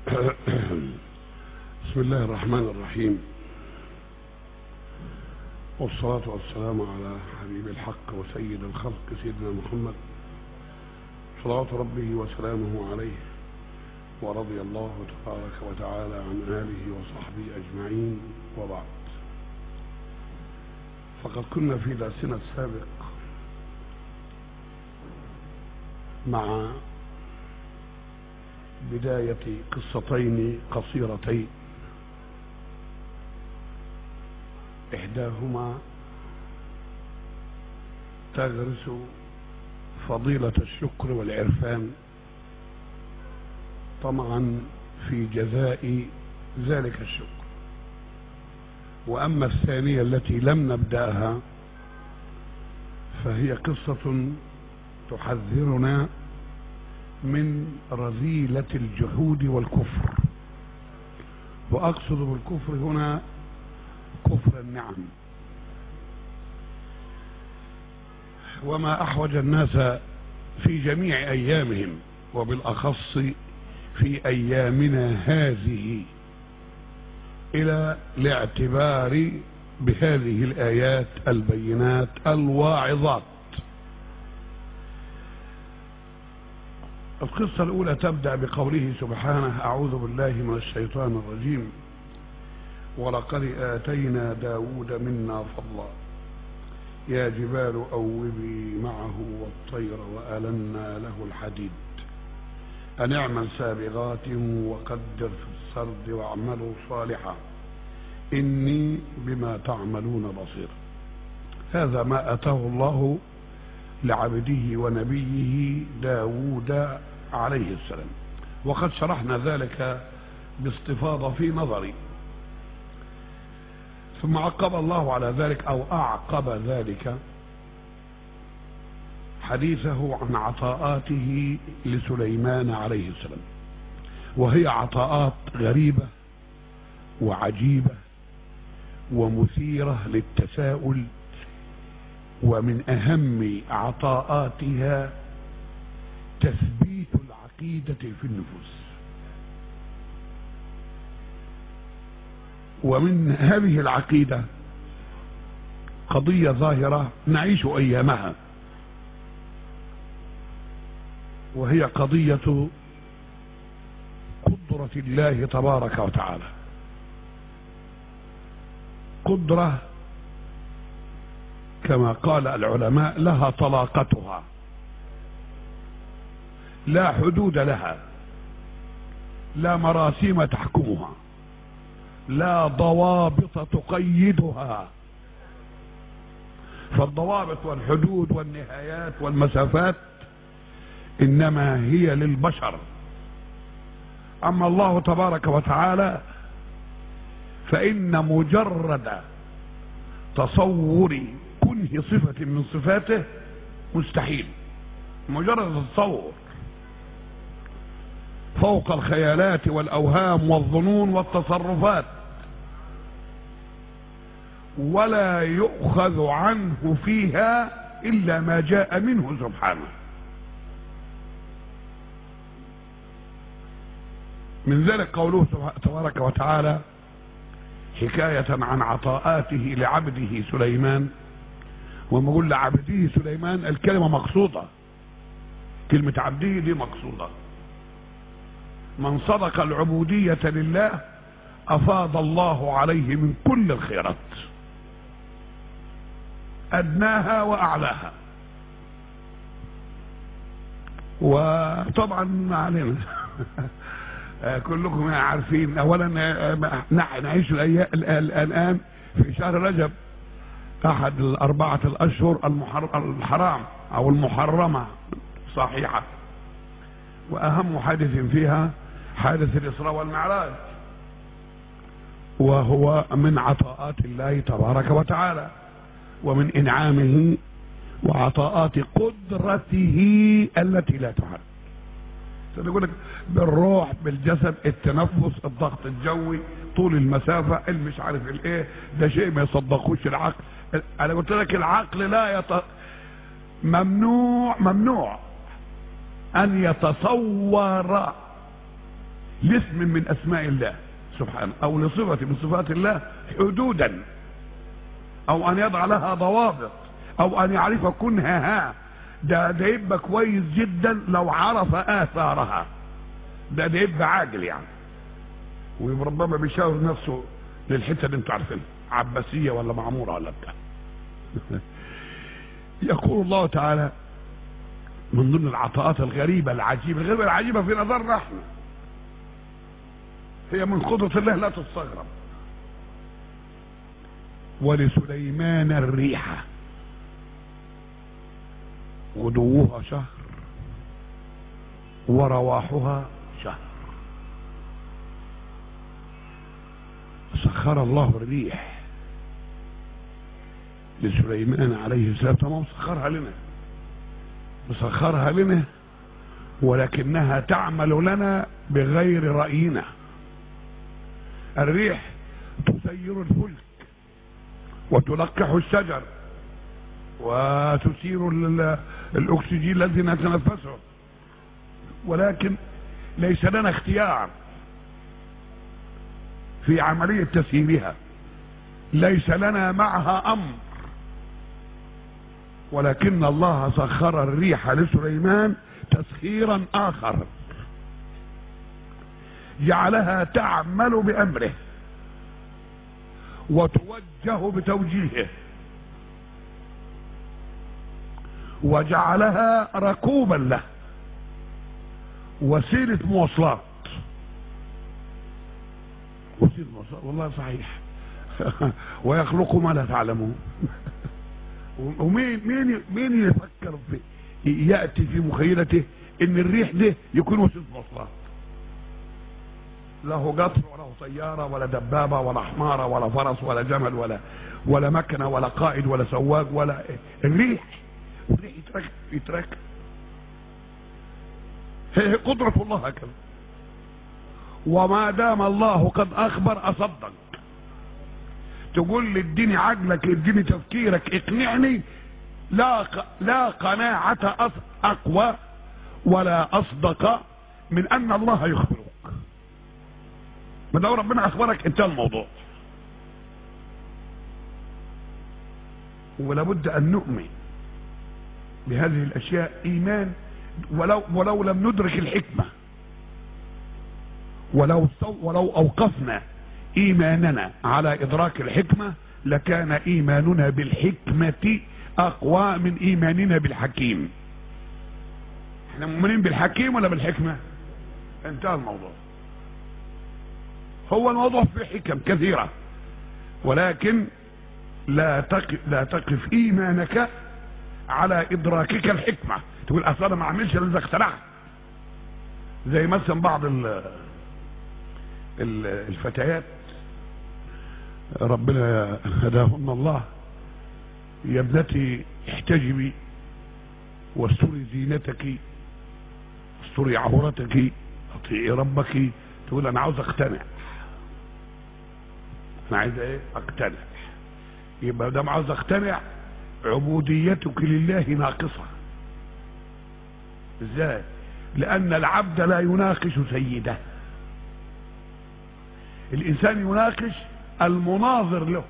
بسم الله الرحمن الرحيم والصلاة والسلام على حبيب الحق وسيد الخلق سيدنا محمد صلوات ربه وسلامه عليه ورضي الله تبارك وتعالى عن آله وصحبه أجمعين وبعد فقد كنا في درسنا السابق مع بداية قصتين قصيرتين إحداهما تغرس فضيلة الشكر والعرفان طمعا في جزاء ذلك الشكر وأما الثانية التي لم نبدأها فهي قصة تحذرنا من رذيلة الجحود والكفر وأقصد بالكفر هنا كفر النعم وما أحوج الناس في جميع أيامهم وبالأخص في أيامنا هذه إلى الاعتبار بهذه الآيات البينات الواعظات القصة الأولى تبدأ بقوله سبحانه أعوذ بالله من الشيطان الرجيم ولقد آتينا داود منا فضلا يا جبال أوبي معه والطير وألنا له الحديد أن اعمل سابغات وقدر في السرد واعملوا صالحا إني بما تعملون بصير هذا ما أتاه الله لعبده ونبيه داود عليه السلام وقد شرحنا ذلك باستفاضة في نظري ثم عقب الله على ذلك أو أعقب ذلك حديثه عن عطاءاته لسليمان عليه السلام وهي عطاءات غريبة وعجيبة ومثيرة للتساؤل ومن أهم عطاءاتها تثبيت العقيدة في النفوس ومن هذه العقيدة قضية ظاهرة نعيش أيامها وهي قضية قدرة الله تبارك وتعالى قدرة كما قال العلماء لها طلاقتها لا حدود لها لا مراسيم تحكمها لا ضوابط تقيدها فالضوابط والحدود والنهايات والمسافات انما هي للبشر اما الله تبارك وتعالى فان مجرد تصور كنه صفة من صفاته مستحيل مجرد التصور فوق الخيالات والأوهام والظنون والتصرفات ولا يؤخذ عنه فيها إلا ما جاء منه سبحانه من ذلك قوله تبارك وتعالى حكاية عن عطاءاته لعبده سليمان وما اقول لعبده سليمان الكلمة مقصودة كلمة عبده دي مقصودة من صدق العبودية لله أفاض الله عليه من كل الخيرات أدناها وأعلاها وطبعا ما علينا كلكم عارفين أولا نعيش الآن في شهر رجب أحد الأربعة الأشهر الحرام أو المحرمة صحيحة وأهم حادث فيها حادث الإسراء والمعراج وهو من عطاءات الله تبارك وتعالى ومن إنعامه وعطاءات قدرته التي لا تحد يقول لك بالروح بالجسد التنفس الضغط الجوي طول المسافة المش عارف الايه ده شيء ما يصدقوش العقل انا قلت لك العقل لا يط... ممنوع ممنوع ان يتصور لاسم من اسماء الله سبحانه او لصفة من صفات الله حدودا او ان يضع لها ضوابط او ان يعرف كنها ها ده ده يبقى كويس جدا لو عرف اثارها ده ده يبقى عاجل يعني وربما بيشاور نفسه للحته اللي انتوا عارفينها عباسيه ولا معموره ولا بتاع يقول الله تعالى من ضمن العطاءات الغريبه العجيبه الغريبه العجيبه في نظرنا احنا هي من قدره الله لا تستغرب ولسليمان الريح غدوها شهر ورواحها شهر سخر الله الريح لسليمان عليه السلام تمام سخرها لنا مسخرها لنا ولكنها تعمل لنا بغير رأينا الريح تسير الفلك وتلقح الشجر وتثير الاكسجين الذي نتنفسه ولكن ليس لنا اختيار في عملية تسييرها ليس لنا معها امر ولكن الله سخر الريح لسليمان تسخيرا اخر جعلها تعمل بامره وتوجه بتوجيهه وجعلها ركوبا له وسيلة مواصلات وسيلة مواصلات والله صحيح ويخلق ما لا تعلمون ومين مين مين يفكر في ياتي في مخيلته ان الريح ده يكون وسيله مواصلات له قطر ولا طيارة ولا دبابة ولا حمارة ولا فرس ولا جمل ولا ولا مكنة ولا قائد ولا سواق ولا الريح الريح يتركب يتركب هي قدرة الله هكذا وما دام الله قد أخبر أصدق تقول لي اديني عقلك اديني تفكيرك اقنعني لا لا قناعة أقوى ولا أصدق من أن الله يخبرك ما دام ربنا أخبرك انتهى الموضوع ولا بد أن نؤمن بهذه الأشياء إيمان ولو ولو لم ندرك الحكمة ولو ولو أوقفنا ايماننا على ادراك الحكمة لكان ايماننا بالحكمة اقوى من ايماننا بالحكيم احنا مؤمنين بالحكيم ولا بالحكمة انتهى الموضوع هو الموضوع في حكم كثيرة ولكن لا تقف, لا تقف ايمانك على ادراكك الحكمة تقول اصل انا ما اعملش الا اذا اخترعت زي مثلا بعض ال الفتيات ربنا هداهن الله يا ابنتي احتجبي واستري زينتك استري عورتك اطيعي ربك تقول انا عاوز اقتنع انا عايز ايه اقتنع يبقى دام عاوز اقتنع عبوديتك لله ناقصه ازاي لان العبد لا يناقش سيده الانسان يناقش المناظر له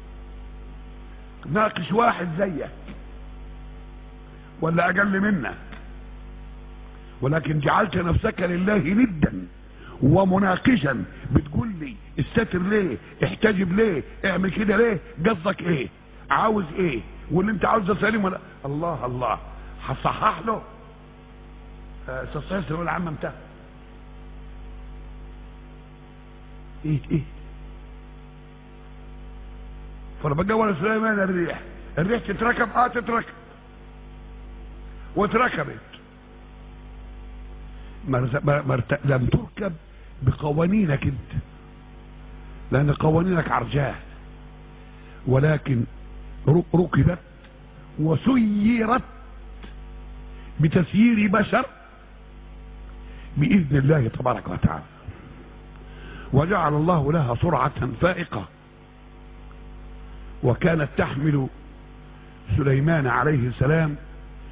ناقش واحد زيك ولا اقل منك ولكن جعلت نفسك لله ندا ومناقشا بتقول لي استتر ليه احتجب ليه اعمل كده ليه قصدك ايه عاوز ايه واللي انت عاوزه سليم ولا الله الله هصحح له استصحيح له العم انتهى ايه ايه فربنا ولا سليمان الريح الريح تتركب اه تتركب واتركبت مرت... لم تركب بقوانينك انت لان قوانينك عرجاه ولكن ركبت وسيرت بتسيير بشر باذن الله تبارك وتعالى وجعل الله لها سرعه فائقه وكانت تحمل سليمان عليه السلام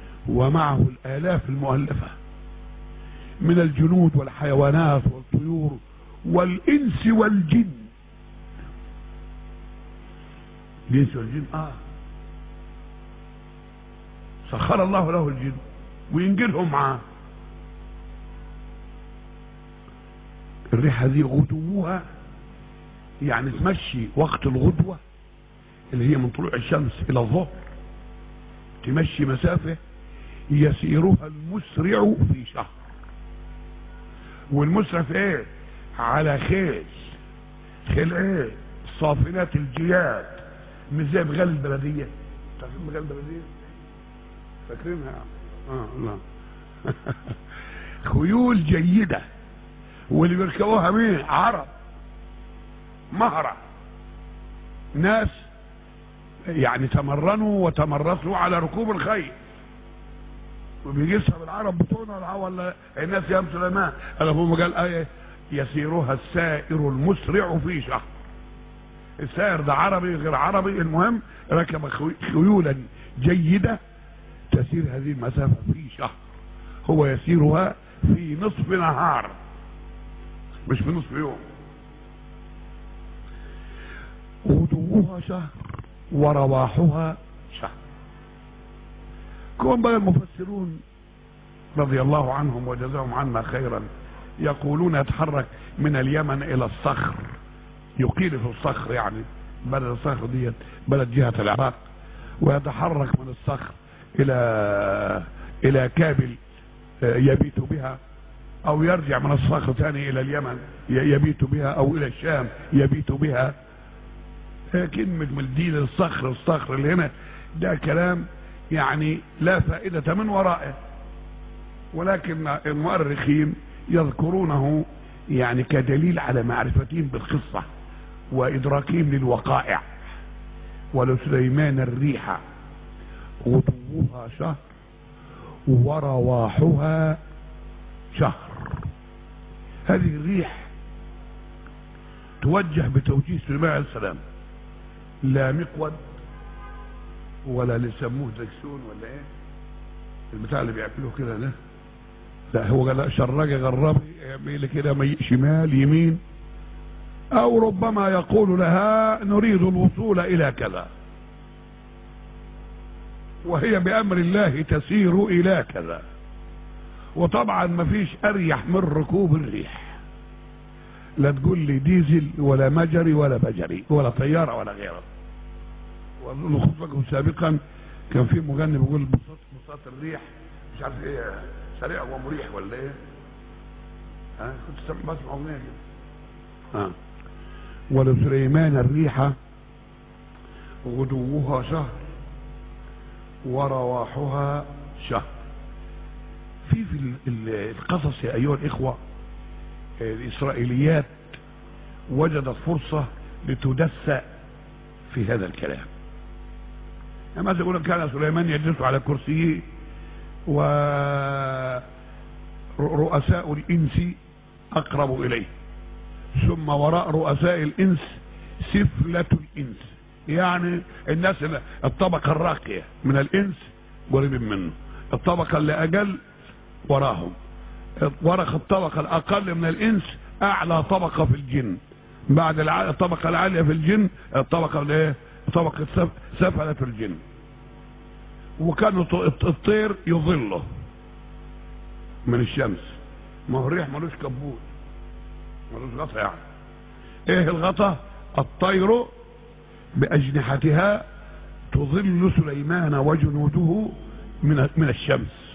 ومعه الآلاف المؤلفة من الجنود والحيوانات والطيور والإنس والجن الإنس والجن آه سخر الله له الجن وينجلهم معاه الريحة دي غدوها يعني تمشي وقت الغدوة اللي هي من طلوع الشمس إلى الظهر تمشي مسافة يسيرها المسرع في شهر والمسرع في ايه على خيل خيل ايه صافنات الجياد مش زي بغال البلدية تعرفين بغال البلدية فاكرينها اه لا خيول جيدة واللي بيركبوها مين عرب مهرة ناس يعني تمرنوا وتمرسوا على ركوب الخيل وبيجيسها بالعرب بتوعنا ولا الناس يا سليمان قال ابو قال ايه يسيرها السائر المسرع في شهر السائر ده عربي غير عربي المهم ركب خيولا جيدة تسير هذه المسافة في شهر هو يسيرها في نصف نهار مش في نصف يوم غدوها شهر ورواحها شهر كون بقى المفسرون رضي الله عنهم وجزاهم عنا خيرا يقولون يتحرك من اليمن الى الصخر يقيل في الصخر يعني بلد الصخر ديت بلد جهة العراق ويتحرك من الصخر الى الى كابل يبيت بها او يرجع من الصخر ثاني الى اليمن يبيت بها او الى الشام يبيت بها كلمة من الدين الصخر الصخر اللي هنا ده كلام يعني لا فائدة من ورائه ولكن المؤرخين يذكرونه يعني كدليل على معرفتهم بالقصة وإدراكهم للوقائع ولسليمان الريح غدوها شهر ورواحها شهر هذه الريح توجه بتوجيه سليمان عليه السلام لا مقود ولا اللي يسموه دكسون ولا ايه البتاع اللي بيعملوه كده ده لا هو قال شرقي غربي يعمل كده شمال يمين او ربما يقول لها نريد الوصول الى كذا وهي بامر الله تسير الى كذا وطبعا ما فيش اريح من ركوب الريح لا تقول لي ديزل ولا مجري ولا بجري ولا طياره ولا غيره واظن لكم سابقا كان في مغني بيقول بساط بساط الريح مش عارف ايه سريع ومريح ولا ايه ها كنت بسمع اغنيه كده ها ولسليمان الريح غدوها شهر ورواحها شهر في في القصص يا ايها الاخوه الاسرائيليات وجدت فرصه لتدس في هذا الكلام يعني مثلا يقول كان سليمان يجلس على كرسيه ورؤساء الانس اقرب اليه ثم وراء رؤساء الانس سفلة الانس يعني الناس الطبقة الراقية من الانس قريبين منه الطبقة اللي اجل وراهم ورق الطبقة الاقل من الانس اعلى طبقة في الجن بعد الطبقة العالية في الجن الطبقة الايه طبقة سفلة الجن وكان الطير يظله من الشمس ما هو الريح ملوش كبوت ملوش غطا يعني ايه الغطا الطير باجنحتها تظل سليمان وجنوده من من الشمس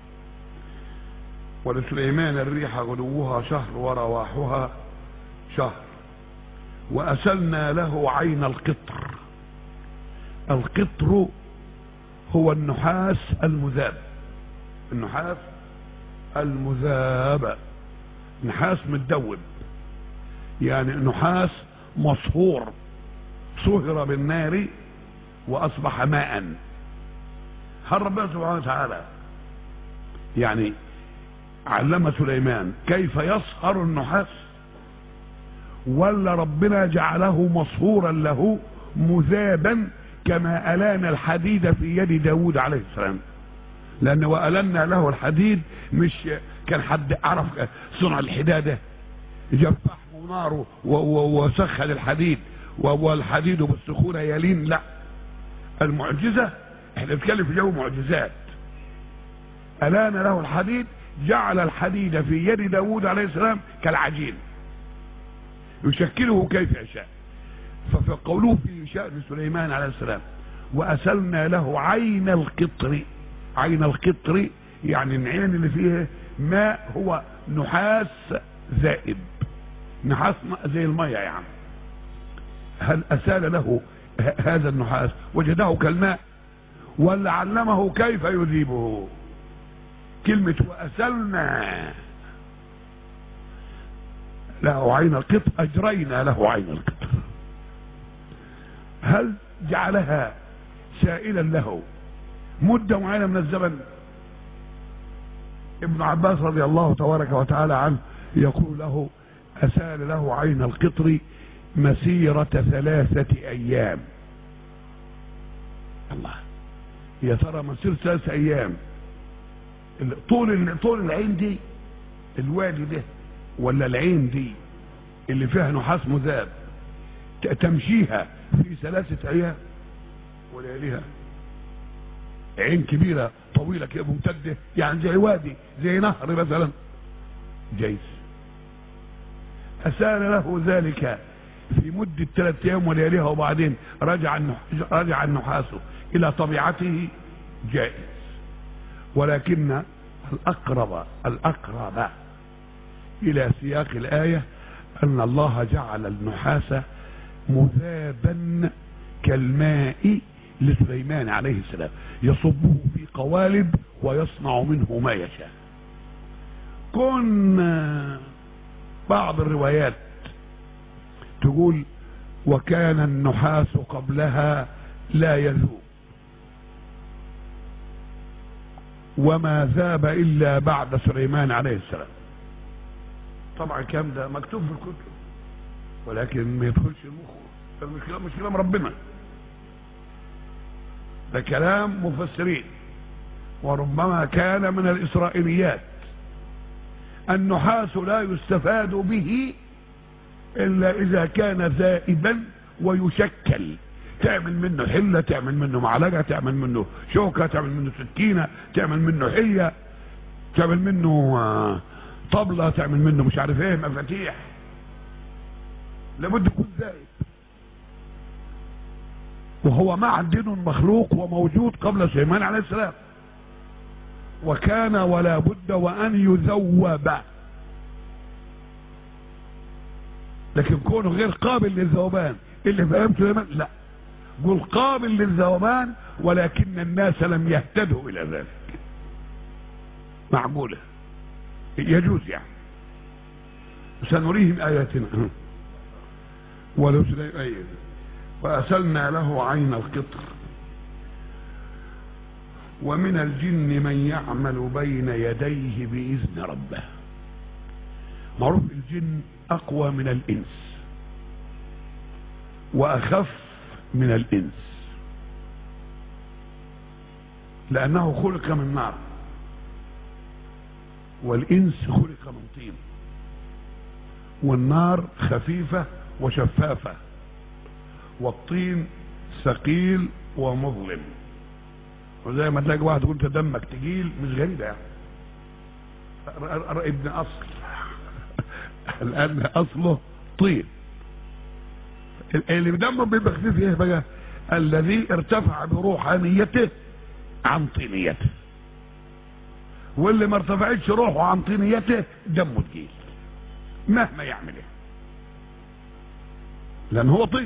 ولسليمان الريح غدوها شهر ورواحها شهر وأسلنا له عين القطر القطر هو النحاس المذاب النحاس المذاب نحاس متدوب يعني نحاس مصهور صهر بالنار واصبح ماء هل ربنا سبحانه وتعالى يعني علم سليمان كيف يصهر النحاس ولا ربنا جعله مصهورا له مذابا كما ألان الحديد في يد داود عليه السلام لأن وألنا له الحديد مش كان حد عرف صنع الحدادة جاب فحم نار وسخن الحديد والحديد بالسخونة يلين لا المعجزة احنا بنتكلم في جو معجزات ألان له الحديد جعل الحديد في يد داود عليه السلام كالعجين يشكله كيف يشاء ففي قوله في شأن سليمان عليه السلام وأسلنا له عين القطر عين القطر يعني العين اللي فيها ماء هو نحاس زائد نحاس زي المية يعني هل أسال له هذا النحاس وجده كالماء ولا علمه كيف يذيبه كلمة وأسلنا له عين القطر أجرينا له عين القطر هل جعلها سائلا له مدة معينة من الزمن ابن عباس رضي الله تبارك وتعالى عنه يقول له أسال له عين القطر مسيرة ثلاثة أيام الله يا ترى مسيرة ثلاثة أيام طول طول العين دي الوادي ده ولا العين دي اللي فيها نحاس مذاب تمشيها في ثلاثة أيام ولياليها عين كبيرة طويلة كده ممتدة يعني زي وادي زي نهر مثلا جيش أسال له ذلك في مدة ثلاثة أيام ولياليها وبعدين رجع رجع النحاس إلى طبيعته جائز ولكن الأقرب الأقرب إلى سياق الآية أن الله جعل النحاس مذابا كالماء لسليمان عليه السلام يصبه في قوالب ويصنع منه ما يشاء كن بعض الروايات تقول وكان النحاس قبلها لا يذوب وما ذاب الا بعد سليمان عليه السلام طبعا الكلام ده مكتوب في الكتب ولكن ما يدخلش المخ مش كلام مش كلام ربنا ده كلام مفسرين وربما كان من الاسرائيليات النحاس لا يستفاد به الا اذا كان ذائبا ويشكل تعمل منه حله تعمل منه معلقه تعمل منه شوكه تعمل منه سكينه تعمل منه حيه تعمل منه طبله تعمل منه مش عارف ايه مفاتيح لابد يكون ذائب وهو معدن مخلوق وموجود قبل سليمان عليه السلام وكان ولا بد وان يذوب لكن كونه غير قابل للذوبان اللي فهمت سليمان لا قل قابل للذوبان ولكن الناس لم يهتدوا الى ذلك معقوله يجوز يعني سنريهم اياتنا ولو أيضا وأسلنا له عين القطر ومن الجن من يعمل بين يديه بإذن ربه معروف الجن أقوى من الإنس وأخف من الإنس لأنه خلق من نار والإنس خلق من طين والنار خفيفة وشفافة والطين ثقيل ومظلم وزي ما تلاقي واحد يقول انت دمك تقيل مش غريبة يعني ابن اصل لان اصله طين اللي بدمه بيبقى خفيف ايه بقى الذي ارتفع بروحانيته عن طينيته واللي ما ارتفعتش روحه عن طينيته دمه تقيل مهما يعمل ايه لان هو طين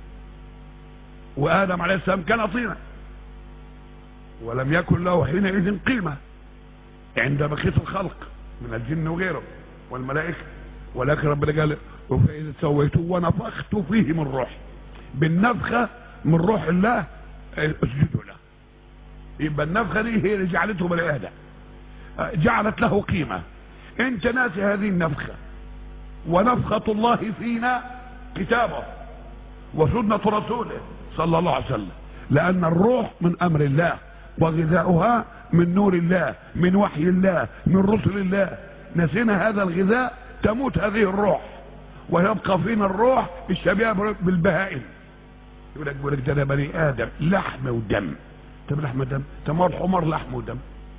وادم عليه السلام كان طينا ولم يكن له حينئذ قيمه عند بقيه الخلق من الجن وغيره والملائكه ولكن ربنا قال فاذا سويته ونفخت فيه من روحي بالنفخه من روح الله اسجدوا له يبقى النفخه دي هي اللي جعلته بني ادم جعلت له قيمه انت ناسي هذه النفخه ونفخه الله فينا كتابه وسنه رسوله صلى الله عليه وسلم لان الروح من امر الله وغذاؤها من نور الله من وحي الله من رسل الله نسينا هذا الغذاء تموت هذه الروح ويبقى فينا الروح الشبيهه بالبهائم يقول لك يقول لك ده انا بني ادم لحم ودم طب لحم ودم طب ما هو الحمار لحم ودم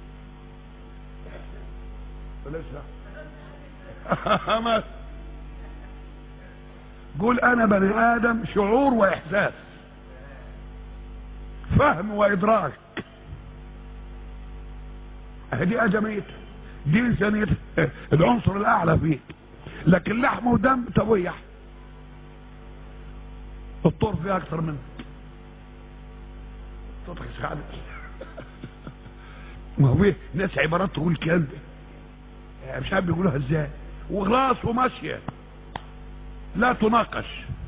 بلاش لحم قول انا بني ادم شعور واحساس فهم وادراك دي ادميته دي انسانيته العنصر الاعلى فيك لكن لحم ودم طبيعي الطور فيها اكثر منك صوتك سعادة ما هو فيه ناس عبارات تقول الكلام ده مش عارف بيقولوها ازاي وخلاص وماشيه لا تناقش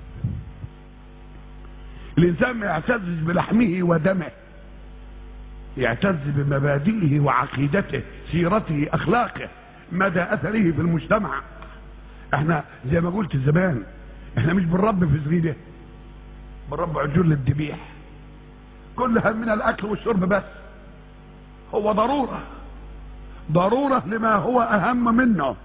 الانسان ما يعتزز بلحمه ودمه يعتز بمبادئه وعقيدته سيرته اخلاقه مدى اثره في المجتمع احنا زي ما قلت زمان احنا مش بنربي في زريده بنربي عجول للذبيح كل همنا الاكل والشرب بس هو ضروره ضروره لما هو اهم منه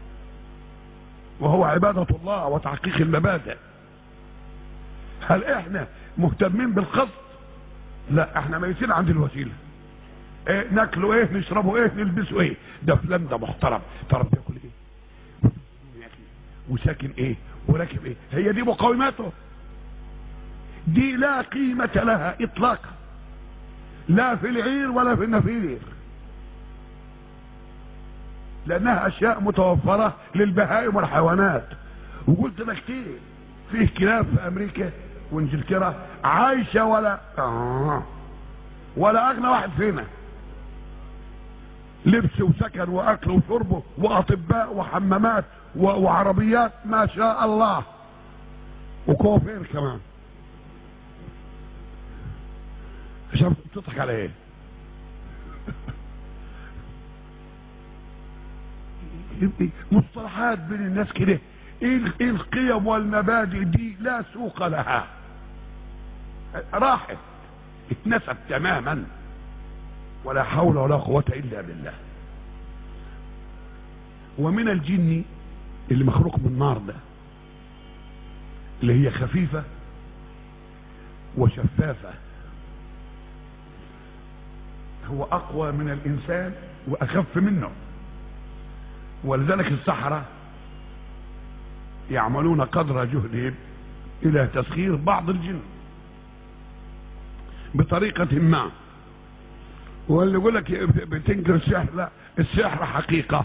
وهو عبادة الله وتحقيق المبادئ هل احنا مهتمين بالقصد لا احنا ميتين عند الوسيله ايه ناكله ايه نشربه ايه نلبسه ايه ده فلان ده محترم تعرف بياكل ايه وساكن ايه وراكب ايه هي دي مقاوماته دي لا قيمة لها اطلاقا لا في العير ولا في النفير لانها اشياء متوفرة للبهائم والحيوانات وقلت لك كتير فيه كلاب في امريكا وانجلترا عايشة ولا آه. ولا اغنى واحد فينا لبس وسكن واكل وشرب واطباء وحمامات وعربيات ما شاء الله وكوافير كمان شوف بتضحك على ايه مصطلحات بين الناس كده ايه القيم والمبادئ دي لا سوق لها راحت اتنست تماما ولا حول ولا قوة الا بالله ومن الجن اللي مخلوق من نار ده اللي هي خفيفة وشفافة هو اقوى من الانسان واخف منه ولذلك السحرة يعملون قدر جهدهم الى تسخير بعض الجن بطريقة ما واللي يقول لك بتنكر السحر لا السحر حقيقة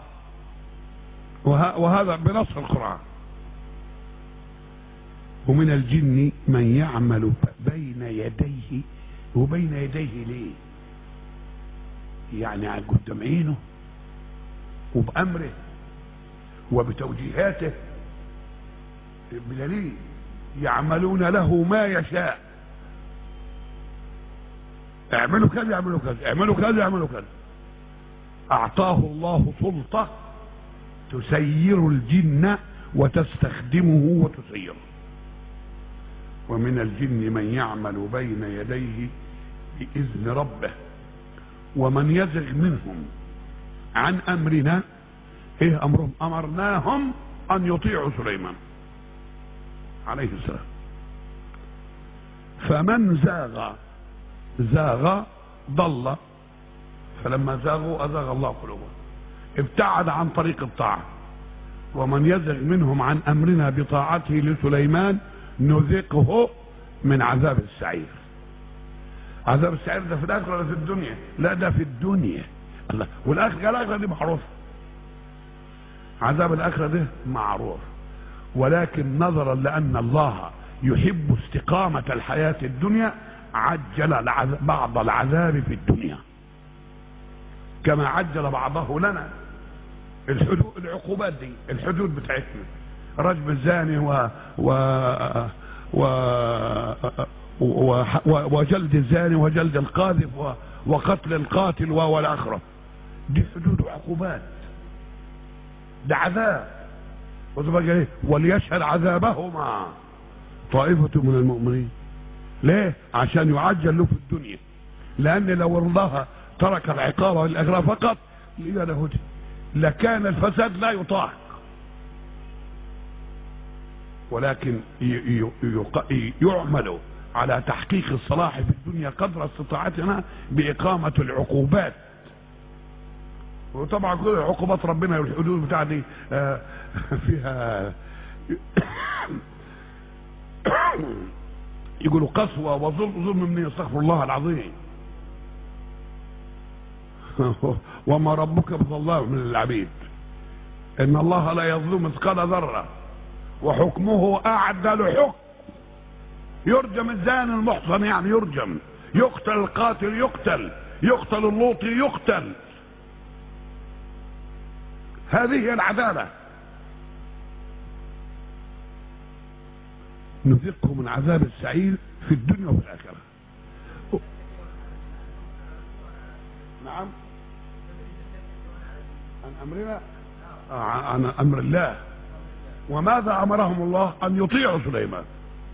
وهذا بنص القرآن ومن الجن من يعمل بين يديه وبين يديه ليه يعني قدام عينه وبأمره وبتوجيهاته بدليل يعملون له ما يشاء اعملوا كذا اعملوا كذا اعملوا كذا اعملوا كذا اعطاه الله سلطة تسير الجن وتستخدمه وتسيره ومن الجن من يعمل بين يديه بإذن ربه ومن يزغ منهم عن امرنا ايه امرهم امرناهم ان يطيعوا سليمان عليه السلام فمن زاغ زاغ ضل فلما زاغوا ازاغ الله قلوبهم ابتعد عن طريق الطاعه ومن يزغ منهم عن امرنا بطاعته لسليمان نذقه من عذاب السعير عذاب السعير ده في الاخره ولا في الدنيا لا ده في الدنيا الله والاخره الاخره دي معروفه عذاب الاخره ده معروف ولكن نظرا لان الله يحب استقامه الحياه الدنيا عجل العذاب بعض العذاب في الدنيا كما عجل بعضه لنا الحدود العقوبات دي الحدود بتاعتنا رجم الزاني و و و و وجلد الزاني وجلد القاذف وقتل القاتل والاخره دي حدود وعقوبات ده عذاب ايه وليشهد عذابهما طائفة من المؤمنين ليه عشان يعجل له في الدنيا لان لو الله ترك العقاب والاجر فقط لهدي لكان الفساد لا يطاق ولكن ي- ي- يق- يعمل على تحقيق الصلاح في الدنيا قدر استطاعتنا بإقامة العقوبات وطبعا كل عقوبات ربنا والحدود بتاع دي آه، فيها يقولوا قسوة وظلم ظلم من يستغفر الله العظيم وما ربك بظلام من العبيد ان الله لا يظلم مثقال ذره وحكمه اعدل حكم يرجم الزاني المحصن يعني يرجم يقتل القاتل يقتل يقتل اللوطي يقتل هذه هي العداله نذقه من عذاب السعير في الدنيا وفي الاخره نعم عن امرنا آه، عن امر الله وماذا امرهم الله ان يطيعوا سليمان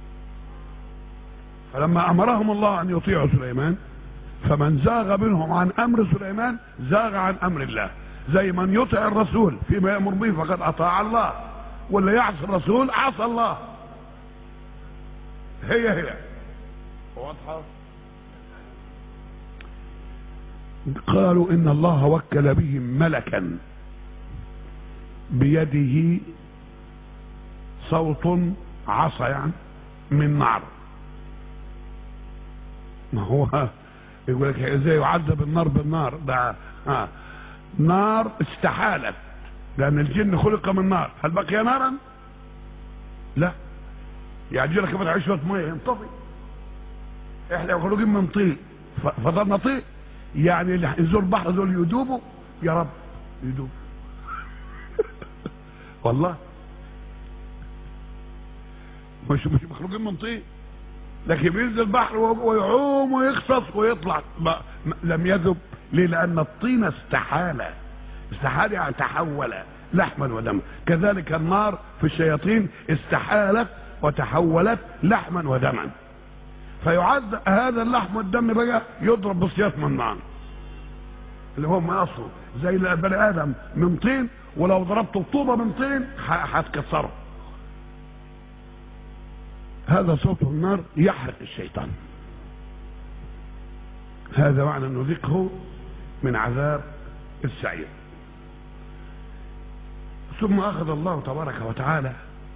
فلما امرهم الله ان يطيعوا سليمان فمن زاغ منهم عن امر سليمان زاغ عن امر الله زي من يطع الرسول فيما يامر به فقد اطاع الله واللي يعصي الرسول عصى الله هي هي واضحه قالوا ان الله وكل بهم ملكا بيده صوت عصا يعني من نار ما هو يقول لك ازاي يعذب النار بالنار ده آه. نار استحالت لان الجن خلق من نار هل بقي نارا لا يعني لك فتح شويه ميه ينطفي احنا مخلوقين من طين ف- فضلنا طين يعني اللي يزور البحر دول يدوبوا يا رب يدوب والله مش مش مخلوقين من طين لكن بينزل البحر ويعوم ويغطس ويطلع ما ما- لم يذب ليه لان الطين استحال استحال يعني تحول لحما ودما كذلك النار في الشياطين استحالت وتحولت لحما ودما فيعد هذا اللحم والدم بقى يضرب بسياط من النار اللي هو ما اصله زي البني ادم من طين ولو ضربت الطوبه من طين ح- هتكسره هذا صوت النار يحرق الشيطان هذا معنى نذيقه من عذاب السعير ثم اخذ الله تبارك وتعالى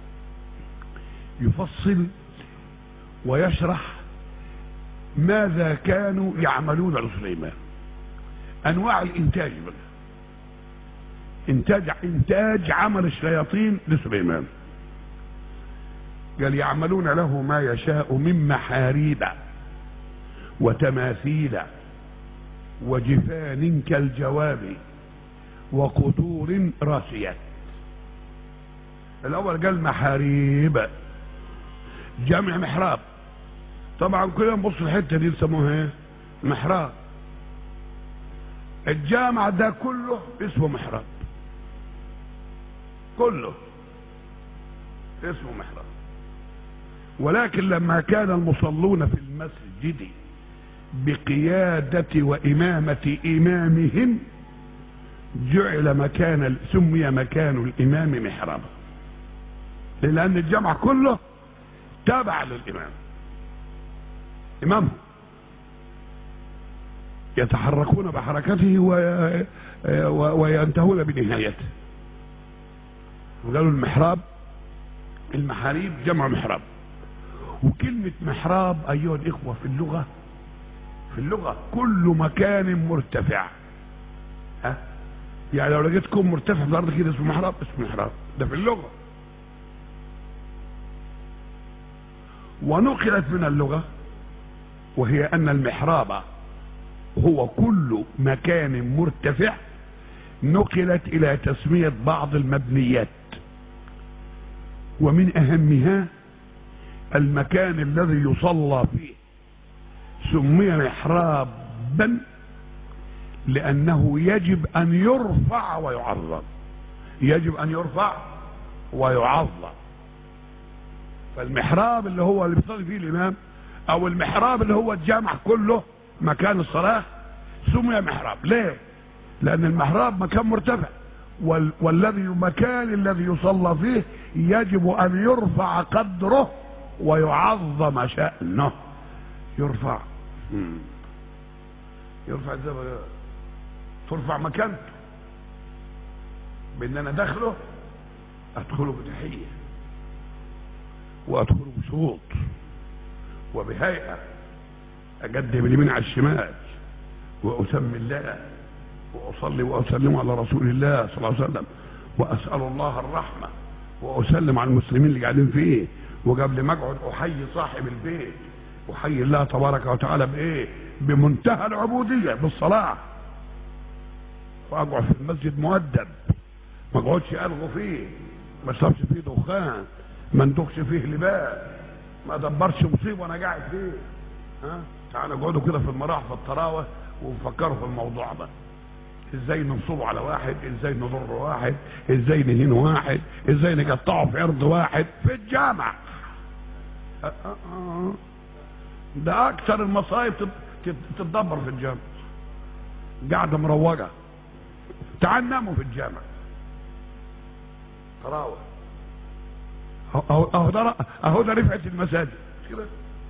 يفصل ويشرح ماذا كانوا يعملون لسليمان انواع الانتاج بقى انتاج انتاج عمل الشياطين لسليمان قال يعملون له ما يشاء من محاريب وتماثيل وجفان كالجواب وقدور راسيات الاول قال محاريب جمع محراب طبعا كلنا نبص الحته دي يسموها ايه محراب الجامع ده كله اسمه محراب كله اسمه محراب ولكن لما كان المصلون في المسجد بقيادة وإمامة إمامهم جعل مكان سمي مكان الإمام محرابا لأن الجمع كله تابع للإمام إمامهم يتحركون بحركته وي... وينتهون بنهايته وقالوا المحراب المحاريب جمع محراب وكلمة محراب أيها الإخوة في اللغة في اللغة كل مكان مرتفع ها يعني لو لقيت كون مرتفع في الأرض كده اسمه محراب اسمه محراب ده في اللغة ونقلت من اللغة وهي أن المحراب هو كل مكان مرتفع نقلت إلى تسمية بعض المبنيات ومن أهمها المكان الذي يصلى فيه سمي محرابا لأنه يجب أن يرفع ويعظم يجب أن يرفع ويعظم فالمحراب اللي هو اللي بيصلي فيه الإمام أو المحراب اللي هو الجامع كله مكان الصلاة سمي محراب ليه؟ لأن المحراب مكان مرتفع وال والذي المكان الذي يصلى فيه يجب ان يرفع قدره ويعظم شأنه يرفع مم. يرفع ازاي بقى؟ ترفع مكانته بان انا داخله ادخله بتحيه وادخله بشروط وبهيئه اقدم اليمين على الشمال واسمي الله واصلي واسلم على رسول الله صلى الله عليه وسلم واسال الله الرحمه واسلم على المسلمين اللي قاعدين فيه وقبل ما اقعد احيي صاحب البيت احيي الله تبارك وتعالى بايه بمنتهى العبوديه بالصلاه واقعد في المسجد مؤدب ما اقعدش الغو فيه ما اشربش فيه دخان ما ندخش فيه لباس ما ادبرش مصيبه وانا قاعد فيه ها تعالى اقعدوا كده في المراح في الطراوه وفكروا في الموضوع ده ازاي ننصبه على واحد ازاي نضر واحد ازاي نهين واحد ازاي نقطعه في عرض واحد في الجامع أه أه أه. ده اكثر المصايب تتدبر في الجامع قاعده مروجه تعال ناموا في الجامع تراوح اهو اهو ده اهو ده رفعه المساجد كده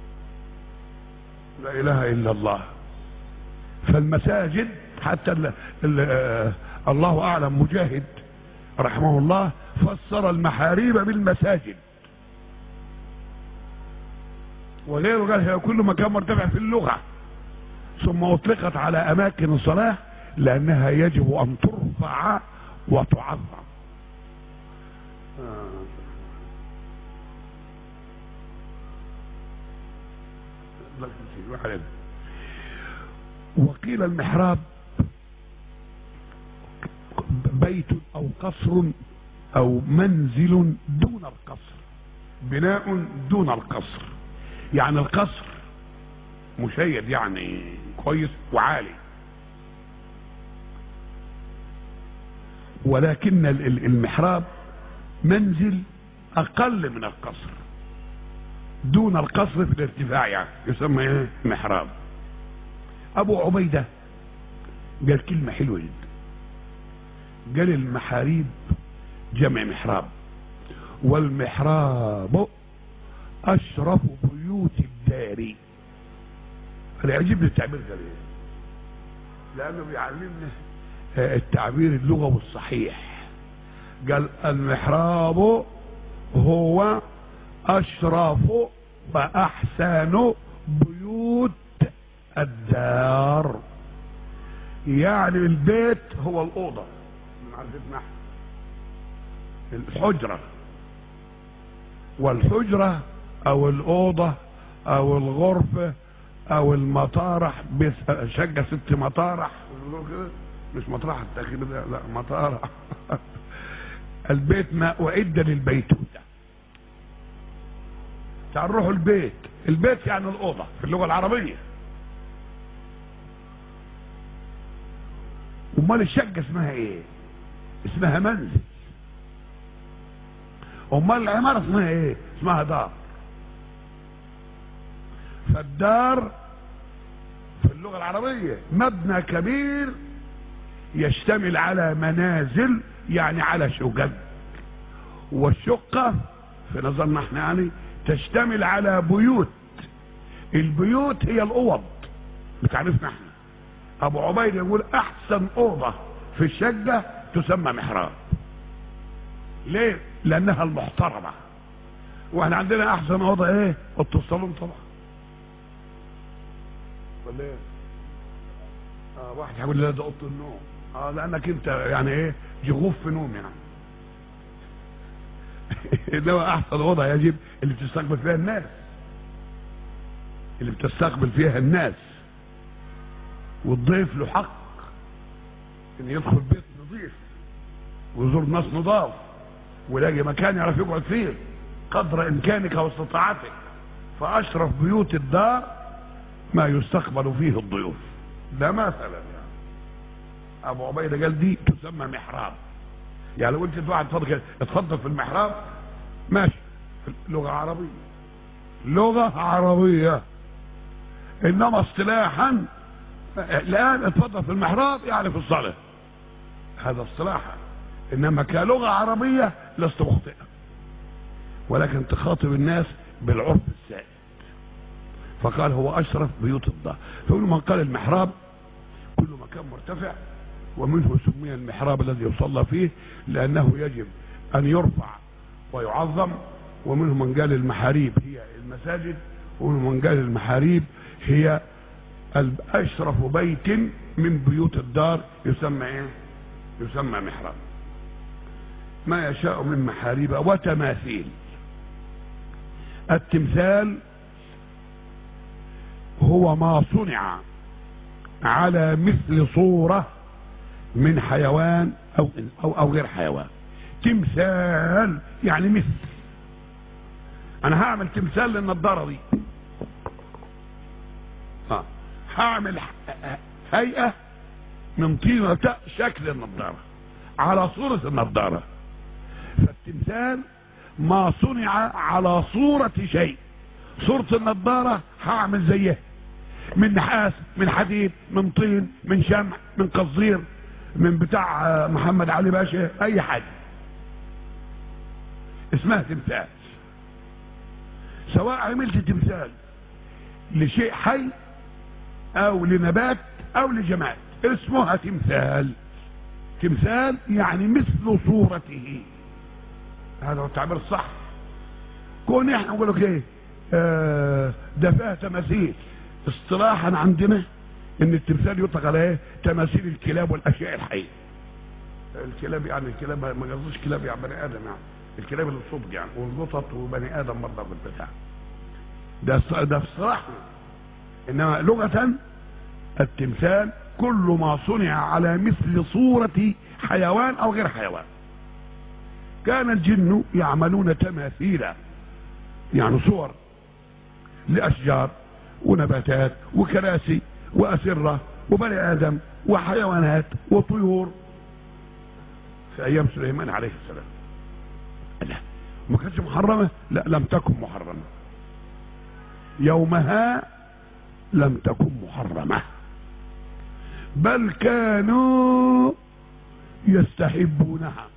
لا اله الا الله فالمساجد حتى ال ال آه الله اعلم مجاهد رحمه الله فسر المحاريب بالمساجد وغيره قال هي كل مكان مرتفع في اللغه ثم اطلقت على اماكن الصلاه لانها يجب ان ترفع وتعظم وقيل المحراب بيت او قصر او منزل دون القصر بناء دون القصر يعني القصر مشيد يعني كويس وعالي ولكن المحراب منزل اقل من القصر دون القصر في الارتفاع يعني يسمى ايه محراب ابو عبيده قال كلمه حلوه جدا قال المحاريب جمع محراب والمحراب اشرف بيوت الدار انا يعجبني التعبير ده ليه لانه بيعلمنا التعبير اللغوي الصحيح قال المحراب هو اشرف واحسن بيوت الدار يعني البيت هو الاوضه من عرفتنا الحجره والحجره او الاوضه او الغرفه او المطارح شقه ست مطارح كده مش مطرح التأخير ده لا مطارح البيت ما أعد للبيتوتة تعال روحوا البيت البيت يعني الأوضة في اللغة العربية أمال الشقة اسمها إيه؟ اسمها منزل أمال العمارة اسمها إيه؟ اسمها دار فالدار في اللغة العربية مبنى كبير يشتمل على منازل يعني على شقق والشقة في نظرنا احنا يعني تشتمل على بيوت البيوت هي الاوض بتعرفنا احنا ابو عبيد يقول احسن اوضة في الشقة تسمى محراب ليه لانها المحترمة واحنا عندنا احسن اوضة ايه اوضه الصالون طبعا ولا ايه اه واحد هيقول لي ده اوضه النوم اه لانك انت يعني ايه جغوف في نوم يعني انما احسن اوضه يجب اللي بتستقبل فيها الناس اللي بتستقبل فيها الناس والضيف له حق ان يدخل بيت نظيف ويزور ناس نضاف ويلاقي مكان يعرف يقعد فيه قدر امكانك واستطاعتك فاشرف بيوت الدار ما يستقبل فيه الضيوف ده مثلا يعني ابو عبيده قال دي تسمى محراب يعني لو قلت واحد اتفضل كده اتفضل في المحراب ماشي لغه عربيه لغه عربيه انما اصطلاحا الان اتفضل في المحراب يعني في الصلاه هذا اصطلاحا انما كلغه عربيه لست مخطئا ولكن تخاطب الناس بالعرف السائد فقال هو اشرف بيوت الدار فيقول من قال المحراب كل مكان مرتفع ومنه سمي المحراب الذي يصلى فيه لانه يجب ان يرفع ويعظم ومنه من قال المحاريب هي المساجد ومنه من قال المحاريب هي اشرف بيت من بيوت الدار يسمى ايه يسمى محراب ما يشاء من محاريب وتماثيل التمثال هو ما صنع على مثل صورة من حيوان أو, أو, أو غير حيوان تمثال يعني مثل أنا هعمل تمثال للنضارة دي آه. هعمل هيئة من طين وبتاع شكل النضارة على صورة النضارة فالتمثال ما صنع على صورة شيء صورة النضارة هعمل زيها من نحاس من حديد من طين من شمع من قصدير من بتاع محمد علي باشا اي حاجة اسمها تمثال سواء عملت تمثال لشيء حي او لنبات او لجماد اسمها تمثال تمثال يعني مثل صورته هذا هو التعبير الصح كون احنا نقول لك ايه آه ده فيها تماثيل اصطلاحا عندنا ان التمثال يطلق على ايه تماثيل الكلاب والاشياء الحيه الكلاب يعني الكلاب ما قصديش كلاب يعني بني ادم يعني الكلاب اللي الصدق يعني والقطط وبني ادم برضه بالبتاع ده ده اصطلاح انما لغه التمثال كل ما صنع على مثل صورة حيوان او غير حيوان كان الجن يعملون تماثيل يعني صور لاشجار ونباتات وكراسي واسرة وبني ادم وحيوانات وطيور في ايام سليمان عليه السلام لا ما كانتش محرمة لا لم تكن محرمة يومها لم تكن محرمة بل كانوا يستحبونها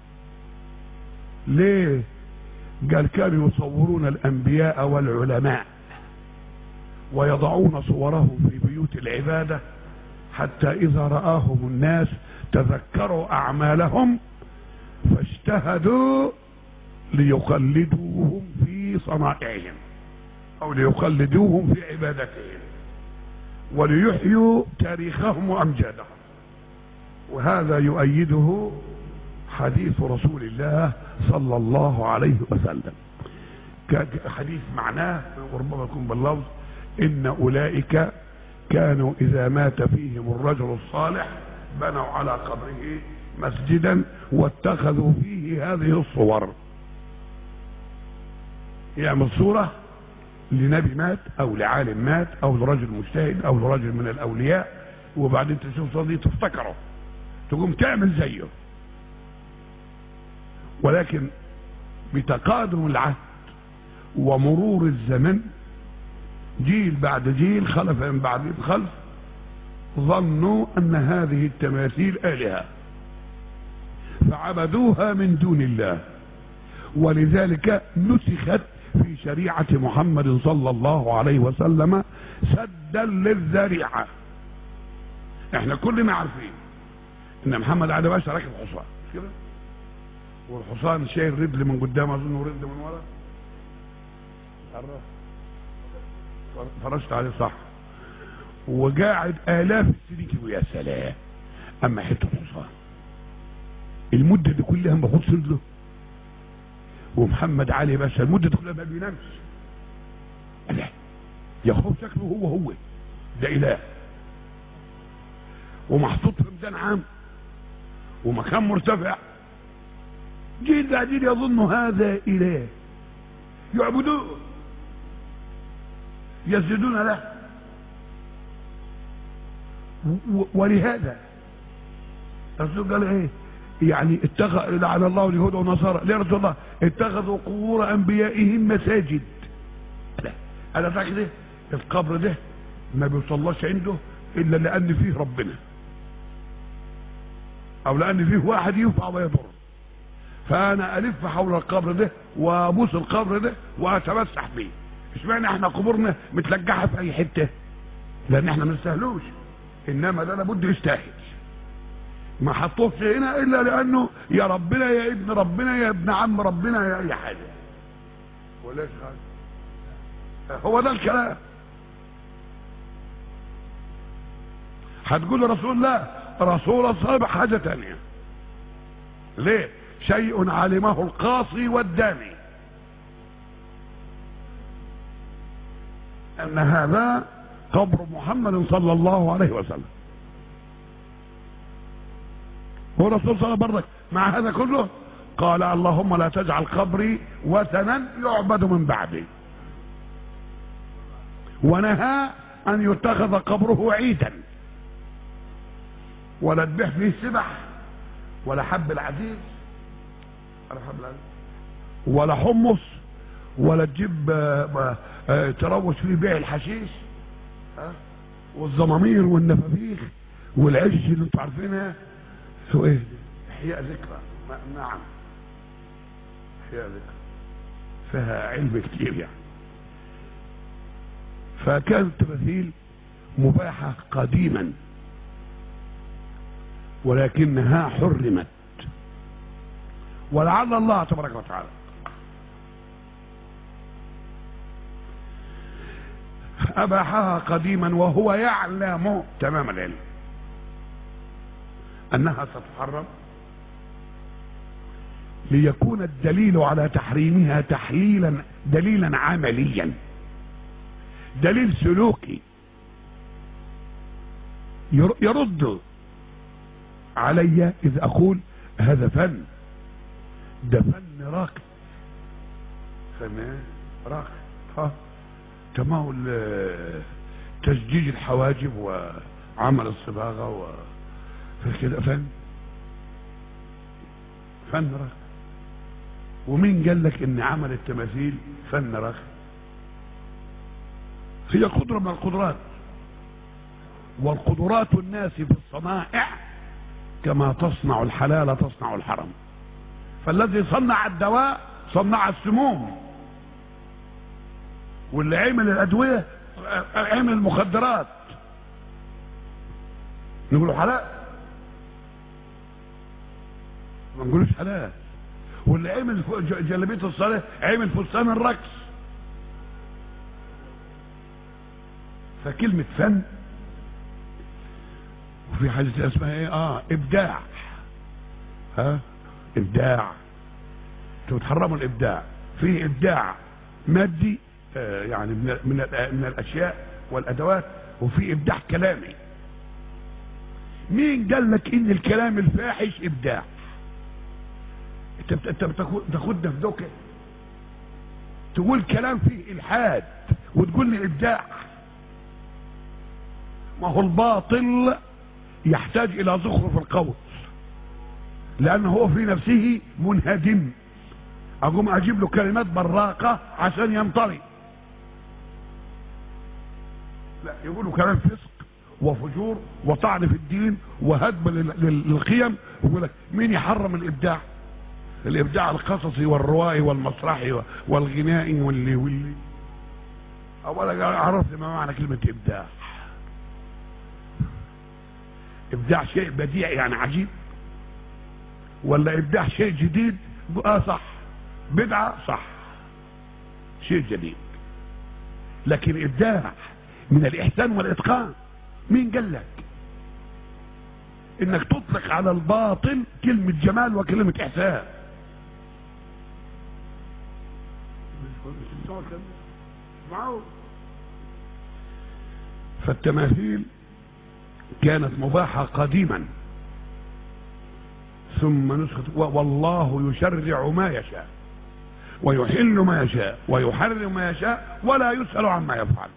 ليه قال كانوا يصورون الانبياء والعلماء ويضعون صورهم في بيوت العبادة حتى اذا رآهم الناس تذكروا اعمالهم فاجتهدوا ليقلدوهم في صنائعهم او ليقلدوهم في عبادتهم وليحيوا تاريخهم وامجادهم وهذا يؤيده حديث رسول الله صلى الله عليه وسلم حديث معناه وربما يكون باللفظ ان اولئك كانوا اذا مات فيهم الرجل الصالح بنوا على قبره مسجدا واتخذوا فيه هذه الصور يعمل صوره لنبي مات او لعالم مات او لرجل مجتهد او لرجل من الاولياء وبعدين تشوف صوره دي تفتكره تقوم تعمل زيه ولكن بتقادم العهد ومرور الزمن جيل بعد جيل خلف من بعد خلف ظنوا ان هذه التماثيل الهه فعبدوها من دون الله ولذلك نسخت في شريعة محمد صلى الله عليه وسلم سدا للذريعة احنا كلنا عارفين ان محمد علي باشا راكب حصان مش كده والحصان شايل رجل من قدام اظن ورجل من ورا فرشت عليه صح وقاعد الاف السنين يا سلام اما حته حصان المده دي كلها ما باخدش رجله ومحمد علي باشا المدة كلها ما بينامش لا يا خوف شكله هو هو ده اله ومحطوط في ميدان عام ومكان مرتفع جيل بعدين يظن هذا اله يعبدوه يسجدون له ولهذا الرسول قال ايه يعني اتخذ لعن الله اليهود والنصارى ليه رسول الله اتخذوا قبور انبيائهم مساجد لا انا فاكر ده القبر ده ما بيوصلش عنده الا لان فيه ربنا او لان فيه واحد ينفع ويضر فانا الف حول القبر ده وابوس القبر ده واتمسح فيه اشمعنى احنا قبورنا متلجحه في اي حته لان احنا ما نستاهلوش انما ده لابد يستاهل ما حطوش هنا الا لانه يا ربنا يا ابن ربنا يا ابن عم ربنا يا اي حاجه ولاش حاجه هو ده الكلام هتقول لرسول الله رسول صاحب حاجه تانية ليه شيء علمه القاصي والداني ان هذا قبر محمد صلى الله عليه وسلم هو الرسول صلى الله عليه وسلم مع هذا كله قال اللهم لا تجعل قبري وثنا يعبد من بعدي ونهى ان يتخذ قبره عيدا ولا تبيع فيه سبح ولا حب العزيز ولا حب العزيز ولا حمص ولا تجيب آه، آه، تروش فيه بيع الحشيش ها والزمامير والنفافيخ والعش اللي انتوا عارفينها هو ايه احياء ذكرى ما- نعم احياء ذكرى فيها علم كتير يعني فكانت التماثيل مباحة قديما ولكنها حرمت ولعل الله تبارك وتعالى أباحها قديما وهو يعلم تمام العلم أنها ستحرم ليكون الدليل على تحريمها تحليلا دليلا عمليا دليل سلوكي ير- يرد علي إذ أقول هذا فن ده فن راقي فن إيه؟ راقي ها ده ما هو ال- تسجيج الحواجب وعمل الصباغة و كده فن فن راقي ومين قال لك ان عمل التماثيل فن راقي هي قدرة من القدرات والقدرات الناس في الصنائع كما تصنع الحلال تصنع الحرم فالذي صنع الدواء صنع السموم واللي عمل الادويه عمل المخدرات نقولوا حلال ما نقولوش حلال واللي عمل ف- ج- جلبيه الصلاه عمل فستان الرقص فكلمه فن وفي حاجه اسمها ايه اه ابداع ها ابداع انتوا بتحرموا الابداع في ابداع مادي آه يعني من ال- من ال- من الاشياء والادوات وفي ابداع كلامي مين قال لك ان الكلام الفاحش ابداع انت بت- انت بتاخد- بتاخدنا في دوكه تقول كلام فيه الحاد وتقول لي ابداع ما هو الباطل يحتاج الى زخرف القول لانه هو في نفسه منهدم اقوم اجيب له كلمات براقه عشان ينطري لا يقولوا كلام فسق وفجور وطعن في الدين وهدم لل- لل- للقيم ويقول لك مين يحرم الابداع الابداع القصصي والروائي والمسرحي والغنائي واللي واللي اولا عرفت ما معنى كلمه ابداع ابداع شيء بديع يعني عجيب ولا ابداع شيء جديد اه صح بدعه صح شيء جديد لكن ابداع من الاحسان والاتقان مين قال لك انك تطلق على الباطل كلمه جمال وكلمه احسان معقول. فالتماثيل كانت مباحة قديما ثم نسخت و- والله يشرع ما يشاء ويحل ما يشاء ويحرم ما يشاء ولا يسأل عما يفعل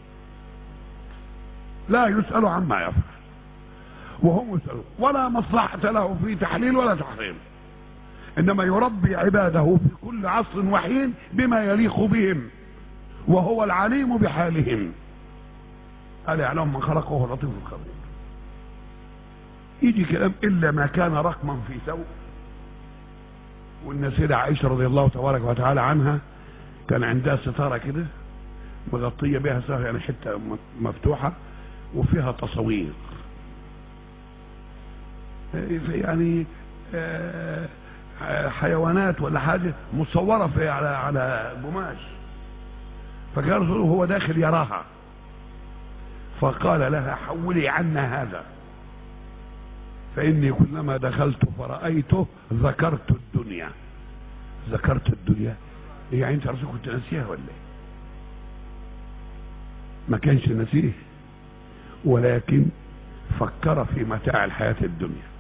لا يسأل عما يفعل وهم يسألون ولا مصلحة له في تحليل ولا تحريم إنما يربي عباده في كل عصر وحين بما يليق بهم وهو العليم بحالهم ألا يعلم من خلقه هو اللطيف الخبير يجي كلام الا ما كان رقما في ثوب وان السيده عائشه رضي الله تبارك وتعالى عنها كان عندها ستاره كده مغطيه بها ستاره يعني حته م- مفتوحه وفيها تصوير يعني آه، حيوانات ولا حاجه مصوره في على على قماش فكان رسوله هو داخل يراها فقال لها حولي عنا هذا فإني كلما دخلت فرأيته ذكرت الدنيا ذكرت الدنيا يعني انت رسول كنت ناسيها ولا ايه ما كانش ناسيه ولكن فكر في متاع الحياة الدنيا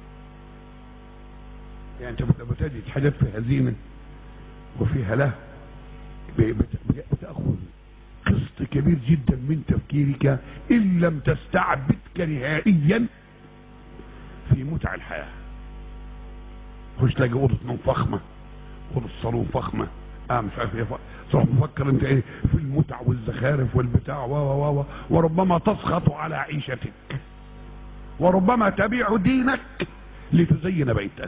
يعني انت لما تجد حاجات فيها زينة وفيها له بتأخذ قسط كبير جدا من تفكيرك إن لم تستعبدك نهائيا في متع الحياة خش تلاقي أوضة نوم فخمة أوضة صالون فخمة اه مش عارف ايه تروح مفكر انت ايه في المتع والزخارف والبتاع و و و وربما تسخط على عيشتك وربما تبيع دينك لتزين بيتك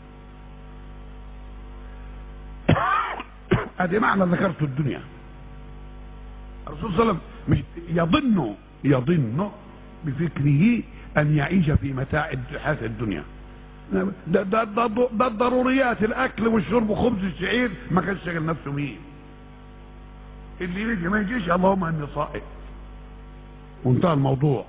ادي معنى ذكرت الدنيا الرسول صلى الله عليه وسلم مش يظن يظن بفكره ان يعيش في متاع الحياه الدنيا ده ده ده, ده, ده الضروريات الاكل والشرب وخبز الشعير ما كانش شاغل نفسه بيه اللي يجي ما يجيش اللهم اني صائم وانتهى الموضوع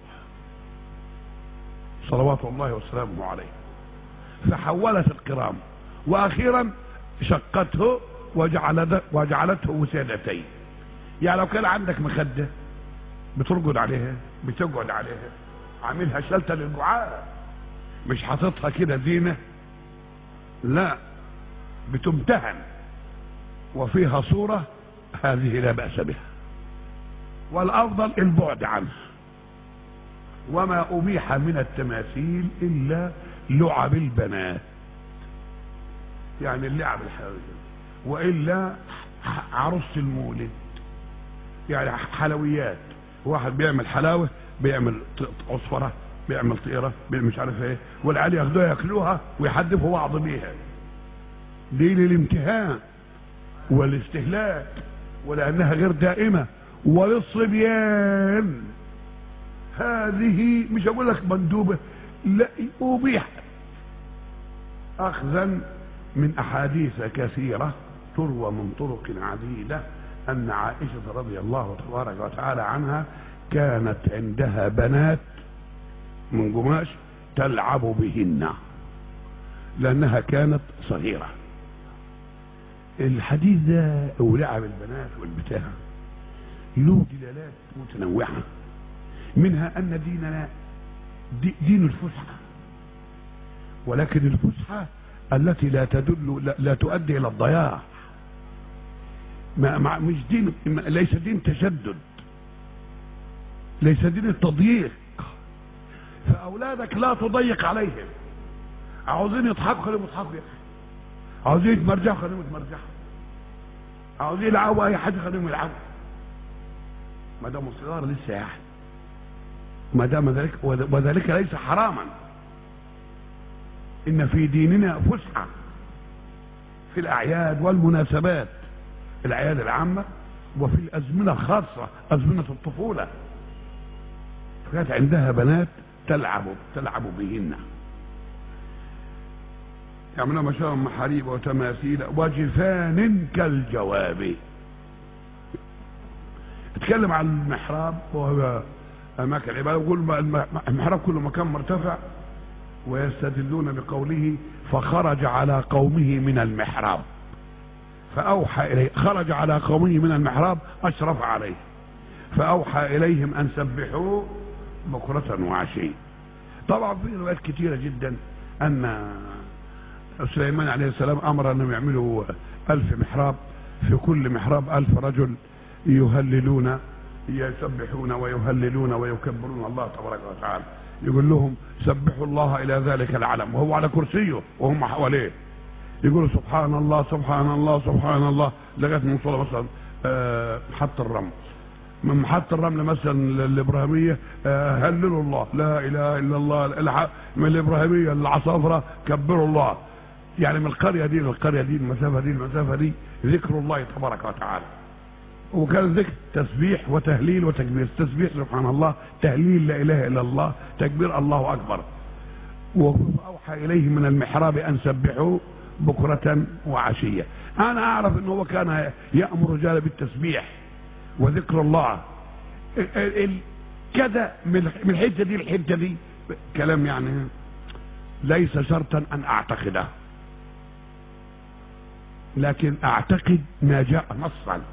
صلوات الله وسلامه عليه فحولت القرام واخيرا شقته وجعل وجعلته وسادتين يعني لو كان عندك مخده بترقد عليها بتقعد عليها عاملها شلته للجعاء مش حاططها كده زينه لا بتمتهن وفيها صوره هذه لا باس بها والافضل البعد عنها وما ابيح من التماثيل الا لعب البنات يعني اللعب الحلوية والا عروسه المولد يعني حلويات واحد بيعمل حلاوه بيعمل عصفره بيعمل طيره بيعمل مش عارف ايه والعيال ياخدوها ياكلوها ويحدفوا بعض بيها دي للامتهان والاستهلاك ولانها غير دائمه وللصبيان هذه مش اقول لك مندوبه لا ابيحت اخذا من احاديث كثيره تروى من طرق عديده ان عائشه رضي الله تبارك وتعالى عنها كانت عندها بنات من قماش تلعب بهن لانها كانت صغيره الحديث ده ولعب البنات والبتاع له دلالات متنوعه منها ان ديننا دين الفسحه ولكن الفسحه التي لا تدل لا, لا تؤدي الى الضياع ما ما مش دين ليس دين تشدد ليس دين التضييق فاولادك لا تضيق عليهم عاوزين يضحكوا خليهم يضحكوا يا اخي عاوزين يتمرجحوا خليهم يتمرجحوا عاوزين يلعبوا اي حاجه خليهم يلعبوا ما دام صغار لسه يعني ما دام ذلك وذلك ليس حراما ان في ديننا فسحه في الاعياد والمناسبات الاعياد العامه وفي الازمنه الخاصه ازمنه الطفوله فكانت عندها بنات تلعب تلعب بهن يعملون ما شاء محاريب وتماثيل وجفان كالجواب اتكلم عن المحراب وهو اماكن العباده ويقول المحراب كل مكان مرتفع ويستدلون بقوله فخرج على قومه من المحراب فأوحى إليه خرج على قومه من المحراب أشرف عليه فأوحى إليهم أن سبحوه بكرة وعشيا طبعا في روايات كثيرة جدا أن سليمان عليه السلام أمر أنهم يعملوا ألف محراب في كل محراب ألف رجل يهللون يسبحون ويهللون ويكبرون الله تبارك وتعالى يقول لهم سبحوا الله الى ذلك العلم وهو على كرسيه وهم حواليه يقولوا سبحان الله سبحان الله سبحان الله لغايه من صلى مثلا أه حط الرمل من محطة الرمل مثلا الإبراهيمية آه، هللوا الله لا إله إلا الله الح- من الإبراهيمية العصافرة كبروا الله يعني من القرية دي للقرية دي المسافة دي المسافة دي ذكر الله تبارك وتعالى وكان الذكر تسبيح وتهليل وتكبير تسبيح سبحان الله تهليل لا إله إلا الله تكبير الله أكبر وأوحى إليه من المحراب أن سبحوا بكرة وعشية أنا أعرف أنه هو كان يأمر الرجال بالتسبيح وذكر الله ال- ال- ال- كذا من من الحتة دي الحتة دي كلام يعني ليس شرطا أن أعتقده لكن أعتقد ما جاء نصا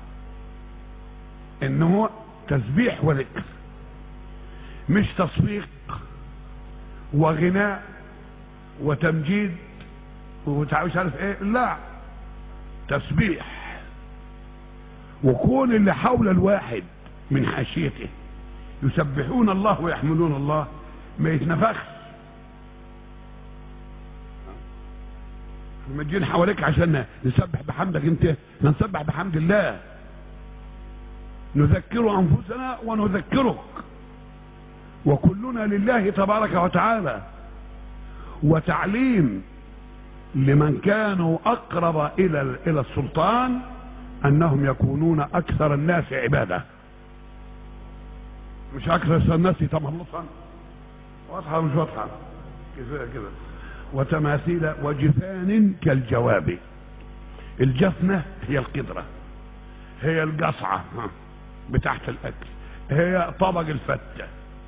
انه تسبيح وذكر مش تصفيق وغناء وتمجيد وتع- مش عارف ايه لا تسبيح وكون اللي حول الواحد من حاشيته يسبحون الله ويحمدون الله ما يتنفخش مجين حواليك عشان نسبح بحمدك انت نسبح بحمد الله نذكر انفسنا ونذكرك وكلنا لله تبارك وتعالى وتعليم لمن كانوا اقرب الى الى السلطان انهم يكونون اكثر الناس عباده مش اكثر الناس تملصا واضحه مش واضحه كفايه كده وتماثيل وجفان كالجواب الجفنه هي القدره هي القصعه ها، بتاعت الاكل هي طبق الفته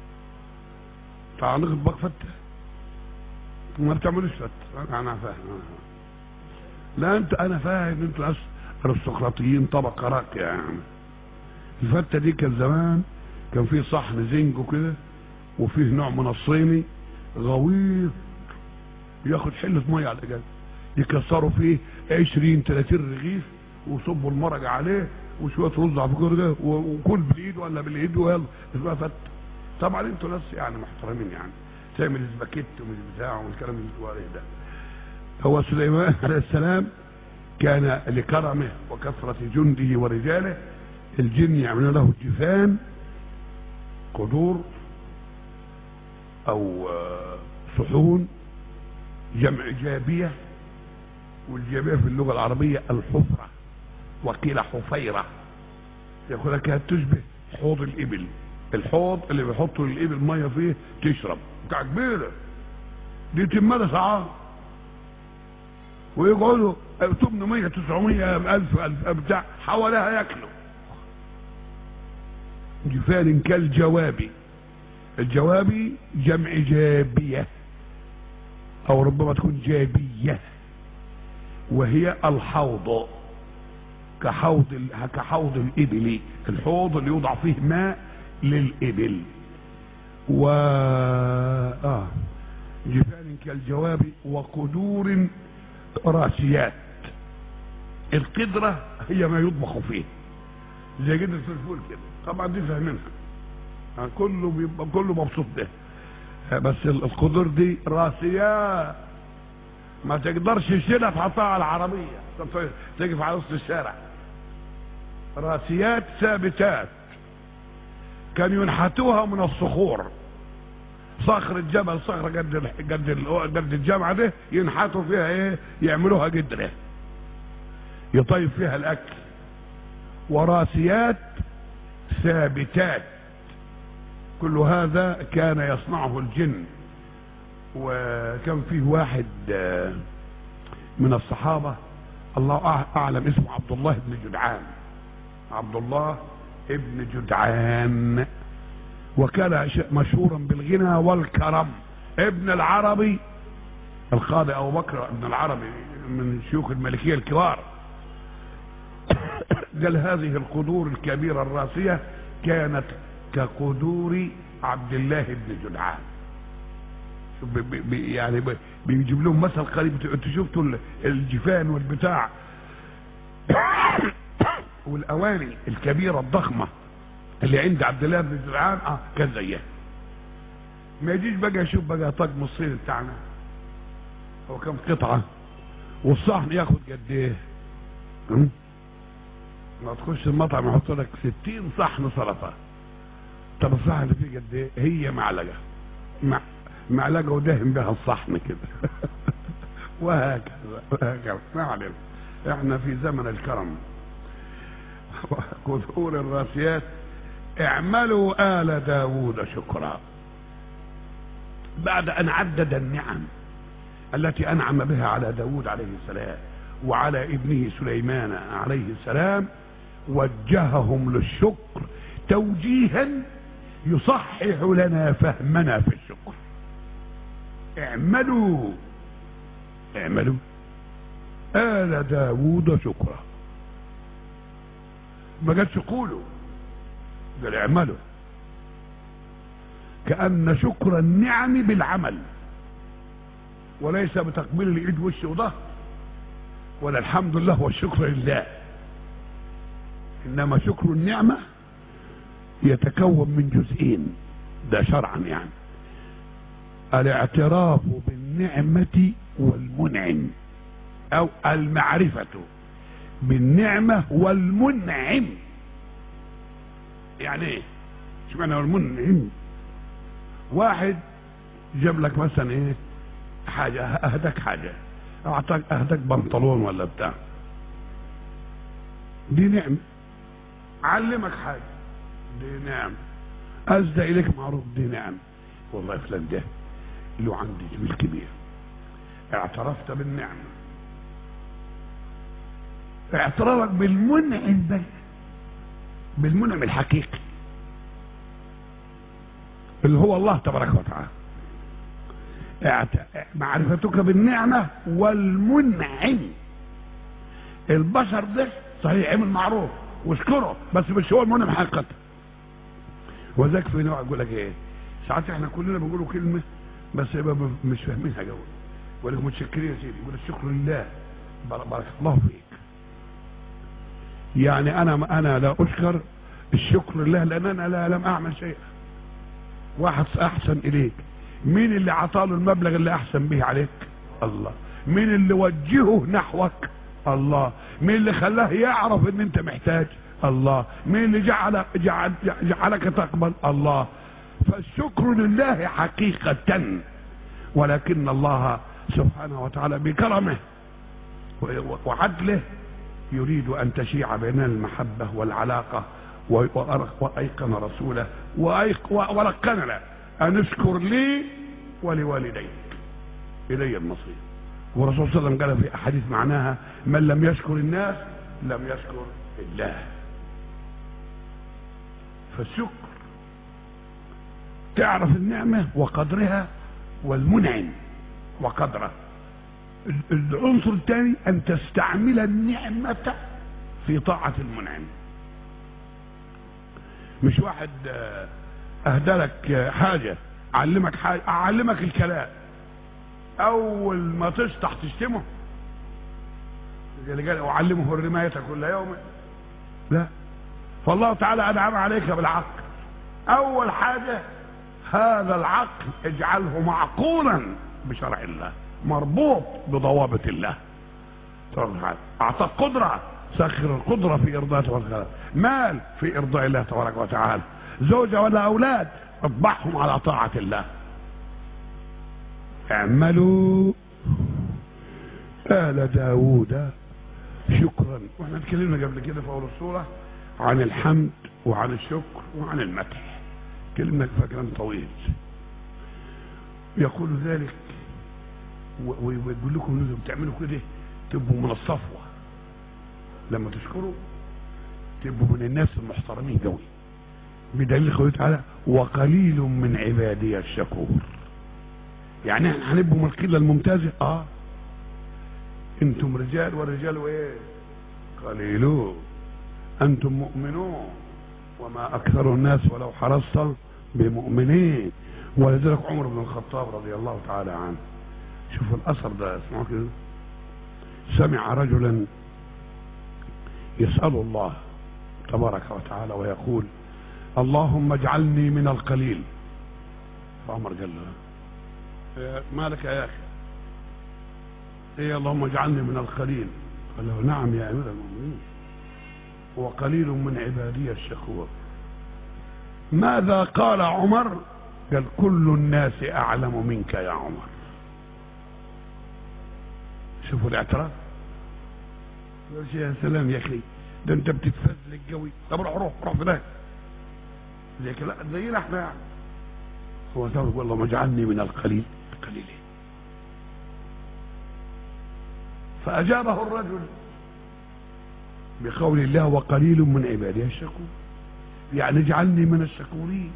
تعال نطبق فته ما بتعملوش فته انا فاهم لا انت انا فاهم انتوا ناس ارستقراطيين طبقه راقيه يعني الفته دي كان زمان كان فيه صحن زنج وكده وفيه نوع من الصيني غويط ياخد حله ميه على الاجازه يكسروا فيه 20 30 رغيف ويصبوا المرق عليه وشويه رز على الفجر وكل بالايد ولا بالايد ويلا اسمها فت طبعا انتوا ناس يعني محترمين يعني تعمل سباكيت ومش بتاع والكلام اللي انتوا عليه ده هو سليمان عليه السلام كان لكرمه وكثرة جنده ورجاله الجن يعملون له جفان قدور او آه، صحون جمع جابية والجابية في اللغة العربية الحفرة وقيل حفيرة يقول لك كانت تشبه حوض الإبل الحوض اللي بيحطوا الإبل مية فيه تشرب بتاع كبيرة دي تمالة ساعات ويقعدوا 800 900 1000 1000 بتاع حواليها ياكلوا جفان كالجوابي الجوابي جمع جابيه او ربما تكون جابية وهي الحوض كحوض ال- كحوض الابل الحوض اللي يوضع فيه ماء للابل و آه جبال كالجواب وقدور راسيات القدرة هي ما يطبخ فيه زي قدرة الفول كده طبعا دي فاهمينها يعني كله بيبقى كله مبسوط ده بس القدر دي راسيات ما تقدرش تشيلها تحطها على العربية تقف على وسط الشارع راسيات ثابتات كانوا ينحتوها من الصخور صخر الجبل صخرة قد ال- قد ال- قد الجامعة ده ينحتوا فيها ايه يعملوها قدرة يطيب فيها الاكل وراسيات ثابتات كل هذا كان يصنعه الجن وكان فيه واحد آه، من الصحابة الله أع- أعلم اسمه عبد الله بن جدعان عبد الله ابن جدعان وكان ش- مشهورا بالغنى والكرم ابن العربي القاضي أبو بكر ابن العربي من شيوخ الملكية الكبار قال هذه القدور الكبيرة الراسية كانت كقدور عبد الله بن جدعان شوف بي بي يعني بي بيجيب لهم مثل قريب انتوا شفتوا ال- الجفان والبتاع والاواني الكبيره الضخمه اللي عند عبد الله بن جدعان اه كان زيها ما يجيش بقى يشوف بقى طقم الصين بتاعنا هو كم قطعه والصحن ياخد قد ايه؟ م? ما تخش المطعم يحط لك 60 صحن سلطه طب الصحن اللي فيه قد ايه هي معلقه مع معلقه ودهن بها الصحن كده وهكذا وهكذا ما علينا احنا في زمن الكرم كثور الراسيات اعملوا آل داود شكرا بعد أن عدد النعم التي أنعم بها على داود عليه السلام وعلى ابنه سليمان عليه السلام وجههم للشكر توجيها يصحح لنا فهمنا في الشكر اعملوا اعملوا آل داود شكرا ما قالش قولوا قال اعملوا كأن شكر النعم بالعمل وليس بتقبيل الايد وش وظهر ولا الحمد لله والشكر لله انما شكر النعمة يتكون من جزئين ده شرعا يعني الاعتراف بالنعمة والمنعم او المعرفة بالنعمة والمنعم يعني ايه شو معنى المنعم واحد جاب لك مثلا ايه حاجة اهداك حاجة اعطاك اهداك بنطلون ولا بتاع دي نعمة علمك حاجة دي نعمة أسدى إليك معروف دي نعمة والله فلان ده له عندي جميل كبير اعترفت بالنعمة اعترافك بالمنعم بس بالمنعم الحقيقي اللي هو الله تبارك وتعالى اعت- معرفتك بالنعمة والمنعم البشر ده صحيح عمل معروف واشكره بس مش هو المنعم حقيقة وذاك في نوع يقول لك ايه ساعات احنا كلنا بنقولوا كلمة بس يبقى م- مش فاهمينها جو يقول لك متشكرين يا سيدي يقول الشكر لله بار- بارك الله فيك يعني انا انا لا اشكر الشكر لله لان انا لا لم اعمل شيئا واحد احسن اليك مين اللي عطاله المبلغ اللي احسن به عليك الله مين اللي وجهه نحوك الله مين اللي خلاه يعرف ان انت محتاج الله مين اللي جعل جعل جعلك تقبل الله فالشكر لله حقيقة ولكن الله سبحانه وتعالى بكرمه وعدله يريد ان تشيع بيننا المحبة والعلاقة و- وأر- وايقن رسوله وأيق- ولقننا ان اشكر لي ولوالديك الي المصير والرسول صلى الله عليه وسلم قال في احاديث معناها من لم يشكر الناس لم يشكر الله فالشكر تعرف النعمة وقدرها والمنعم وقدره ال- العنصر الثاني ان تستعمل النعمة في طاعة المنعم مش واحد آه، اهدى لك آه، حاجة علمك حاجة اعلمك الكلام اول ما تشطح تشتمه اللي قال اعلمه الرماية كل يوم لا فالله تعالى انعم عليك بالعقل اول حاجة هذا العقل اجعله معقولا بشرع الله مربوط بضوابط الله تبارك وتعالى. اعطاك قدرة سخر القدرة في ارضاء والخلاف مال في ارضاء الله تبارك وتعالى زوجة ولا اولاد اطبعهم على طاعة الله اعملوا آل داود شكرا واحنا اتكلمنا قبل كده في اول السورة عن الحمد وعن الشكر وعن المدح كلمة في كلام طويل يقول ذلك و- و- ويقول لكم انتم بتعملوا كده تبقوا من الصفوة لما تشكروا تبقوا من الناس المحترمين قوي بدليل قوله تعالى وقليل من عبادي الشكور يعني احنا هنبقوا من القله الممتازه اه انتم رجال والرجال ايه قليلون انتم مؤمنون وما اكثر الناس ولو حرصت بمؤمنين ولذلك عمر بن الخطاب رضي الله تعالى عنه شوفوا الاثر ده اسمعوا كده سمع رجلا يسال الله تبارك وتعالى ويقول اللهم اجعلني من القليل فعمر قال له إيه مالك يا اخي ايه اللهم اجعلني من القليل قال له نعم يا امير المؤمنين وقليل من عبادي الشكور ماذا قال عمر قال كل الناس اعلم منك يا عمر شوفوا الاعتراف يا سلام يا اخي ده انت بتتفزلك قوي طب روح روح روح فلان زي كده زينا احنا يعني هو قال والله اجعلني من القليل القليلين فأجابه الرجل بقول الله وقليل من عبادي الشكور يعني اجعلني من الشكورين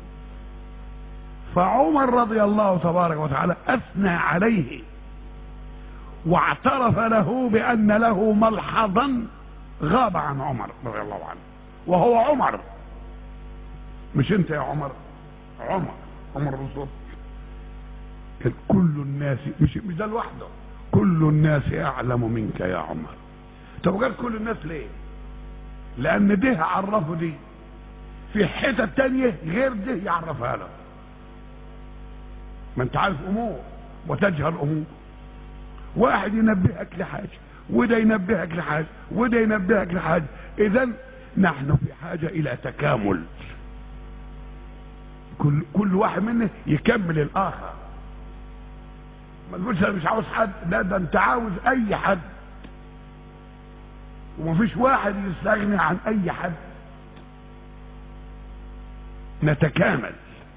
فعمر رضي الله تبارك وتعالى أثنى عليه واعترف له بأن له ملحظا غاب عن عمر رضي الله عنه وهو عمر مش انت يا عمر عمر عمر الرسول كل الناس مش مش ده لوحده كل الناس اعلم منك يا عمر طب قال كل الناس ليه لان ده عرفه دي في حتة تانية غير ده يعرفها له ما انت عارف امور وتجهل امور واحد ينبهك لحاجة وده ينبهك لحاجة وده ينبهك لحاجة اذا نحن في حاجة الى تكامل كل كل واحد منا يكمل الاخر ما تقولش انا مش عاوز حد لا ده انت عاوز اي حد ومفيش واحد يستغني عن اي حد نتكامل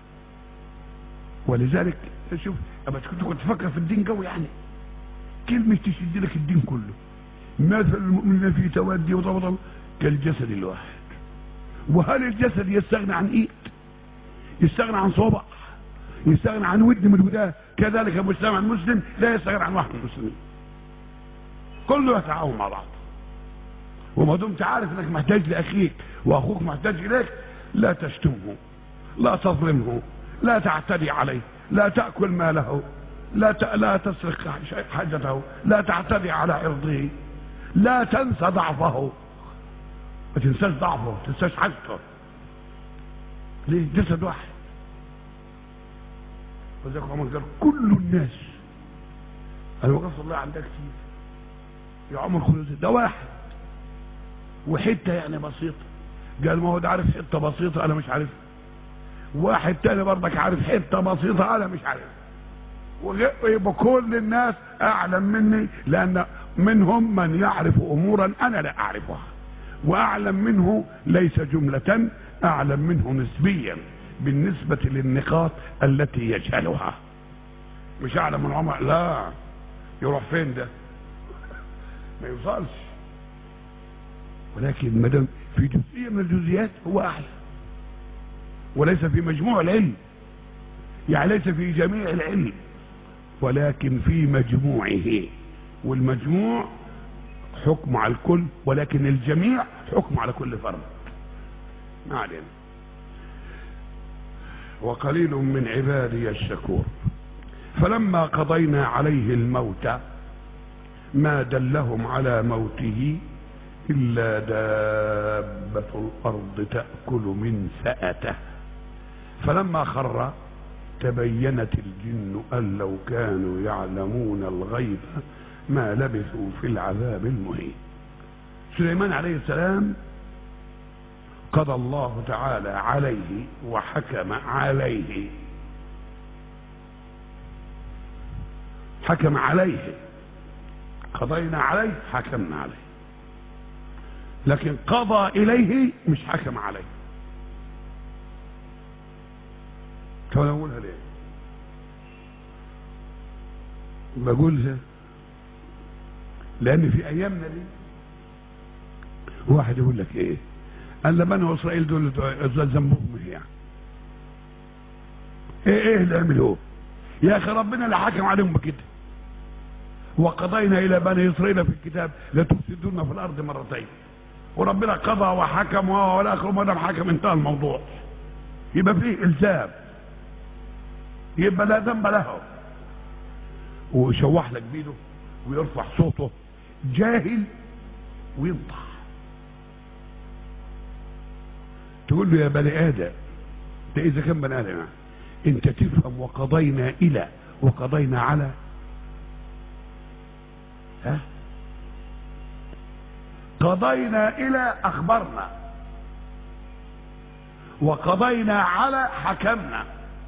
ولذلك شوف اما كنت كنت تفكر في الدين قوي يعني كلمة تشد لك الدين كله مثل المؤمنين في تودي وطبطا كالجسد الواحد وهل الجسد يستغني عن ايد يستغنى عن صوبع يستغنى عن ود من الوداد كذلك المجتمع المسلم لا يستغنى عن واحد من المسلمين كله يتعاون مع بعض وما دمت عارف انك محتاج لاخيك واخوك محتاج اليك لا تشتمه لا تظلمه لا تعتدي عليه لا تاكل ماله لا ت... لا تسرق حاجته لا تعتدي على عرضه لا تنسى ضعفه ما تنساش ضعفه ما تنساش حاجته ليه جسد واحد وذلك عمر قال كل الناس انا وقفت الله عندك كتير يا عمر خلود ده واحد وحته يعني بسيطه قال ما هو ده عارف حته بسيطه انا مش عارف واحد تاني برضك عارف حته بسيطه انا مش عارف ويبقى كل الناس اعلم مني لان منهم من يعرف امورا انا لا اعرفها واعلم منه ليس جمله اعلم منه نسبيا بالنسبة للنقاط التي يجهلها مش اعلم من عمر لا يروح فين ده ما يوصلش ولكن ما دام في جزئية من الجزئيات هو اعلى وليس في مجموع العلم يعني ليس في جميع العلم ولكن في مجموعه والمجموع حكم على الكل ولكن الجميع حكم على كل فرد ما علينا وقليل من عبادي الشكور فلما قضينا عليه الموت ما دلهم على موته إلا دابة الأرض تأكل من سأته فلما خر تبينت الجن أن لو كانوا يعلمون الغيب ما لبثوا في العذاب المهين سليمان عليه السلام قضى الله تعالى عليه وحكم عليه حكم عليه قضينا عليه حكمنا عليه لكن قضى إليه مش حكم عليه طب انا اقولها ليه بقولها لان في ايامنا دي واحد يقول لك ايه قال بني اسرائيل دول ذنبهم ايه يعني ايه ايه اللي عملوه يا اخي ربنا اللي حكم عليهم بكده وقضينا الى بني اسرائيل في الكتاب لتفسدون في الارض مرتين وربنا قضى وحكم والاخر ما دام حكم انتهى الموضوع يبقى فيه الزام يبقى لا ذنب له ويشوح لك بيده ويرفع صوته جاهل وينطح تقول له يا بني ادم ده اذا كان بني ادم انت تفهم وقضينا الى وقضينا على ها قضينا الى اخبرنا وقضينا على حكمنا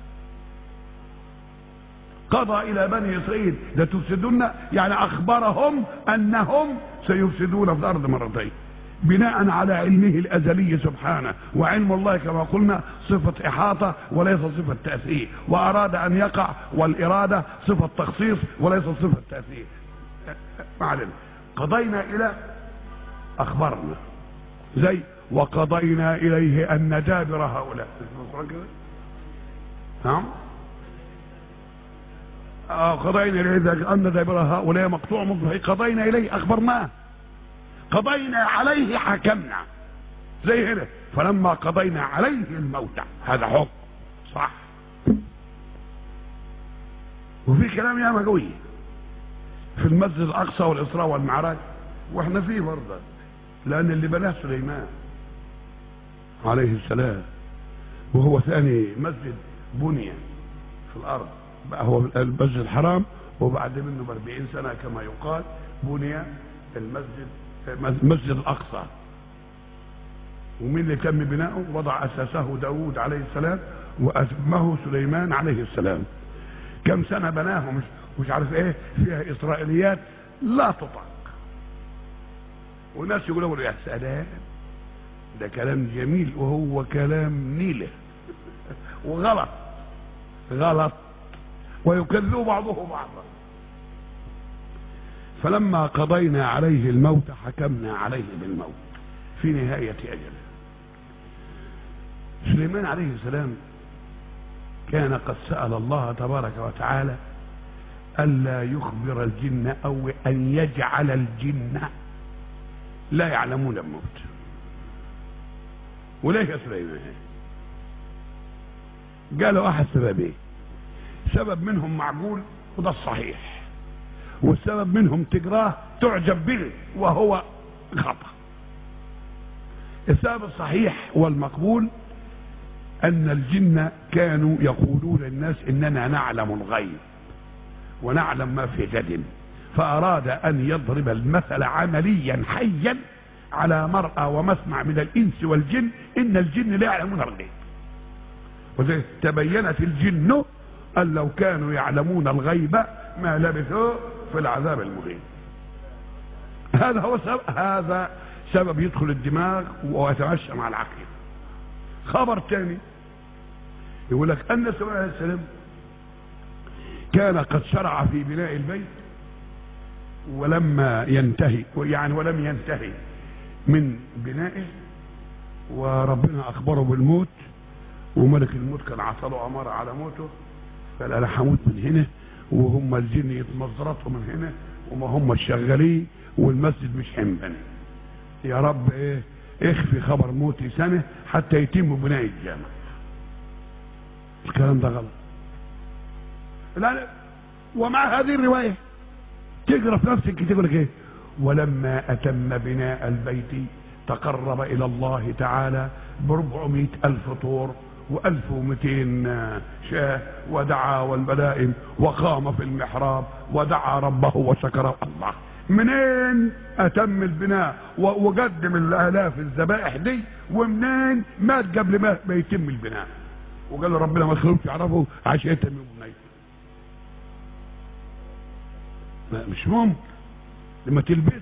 قضى الى بني اسرائيل لتفسدن يعني اخبرهم انهم سيفسدون في الارض مرتين بناء على علمه الازلي سبحانه وعلم الله كما قلنا صفه احاطه وليس صفه تاثير واراد ان يقع والاراده صفه تخصيص وليس صفه تاثير ما علينا قضينا الى اخبرنا زي وقضينا اليه ان دابر هؤلاء نعم آه قضينا اليه ان دابر هؤلاء مقطوع مصبح قضينا اليه اخبرناه قضينا عليه حكمنا زي هنا فلما قضينا عليه الموت هذا حكم صح وفي كلام ياما قوي في المسجد الاقصى والاسراء والمعراج واحنا فيه برضه لان اللي بناه سليمان عليه السلام وهو ثاني مسجد بني في الارض بقى هو المسجد الحرام وبعد منه ب 40 سنه كما يقال بني المسجد مسجد الاقصى ومين اللي تم بناؤه وضع اساسه داود عليه السلام واتمه سليمان عليه السلام كم سنه بناه مش مش عارف ايه فيها اسرائيليات لا تطاق وناس يقولوا يا سلام ده كلام جميل وهو كلام نيله وغلط غلط ويكذب بعضه بعضا فلما قضينا عليه الموت حكمنا عليه بالموت في نهاية أجله سليمان عليه السلام كان قد سأل الله تبارك وتعالى ألا يخبر الجن أو أن يجعل الجن لا يعلمون الموت وليش سليمان قالوا أحد سببين سبب منهم معقول وده الصحيح والسبب منهم تقراه تعجب به وهو خطأ السبب الصحيح والمقبول أن الجن كانوا يقولون للناس إننا نعلم الغيب ونعلم ما في غد فأراد أن يضرب المثل عمليا حيا على مرأى ومسمع من الإنس والجن إن الجن لا يعلمون الغيب وزي تبينت الجن أن لو كانوا يعلمون الغيب ما لبثوا في العذاب المهين هذا هو سبب هذا سبب يدخل الدماغ ويتمشى مع العقل خبر ثاني يقول لك ان سليمان عليه السلام كان قد شرع في بناء البيت ولما ينتهي يعني ولم ينتهي من بنائه وربنا اخبره بالموت وملك الموت كان عطله اماره على موته قال انا هموت من هنا وهم الجن يتمزرطوا من هنا وما هم شغالين والمسجد مش حمبني يا رب ايه اخفي خبر موتي سنة حتى يتم بناء الجامع الكلام ده غلط لا لا ومع هذه الرواية تقرا في نفس الكتاب يقول لك ايه ولما اتم بناء البيت تقرب الى الله تعالى بربعمائة الف طور وألف ومئتين شاه ودعا والملائم وقام في المحراب ودعا ربه وشكره الله منين أتم البناء وقدم الآلاف الذبائح دي ومنين مات قبل ما, ما يتم البناء وقال له ربنا ما تخلوش يعرفوا عشان يتم بنيته مش ممكن لما تلبس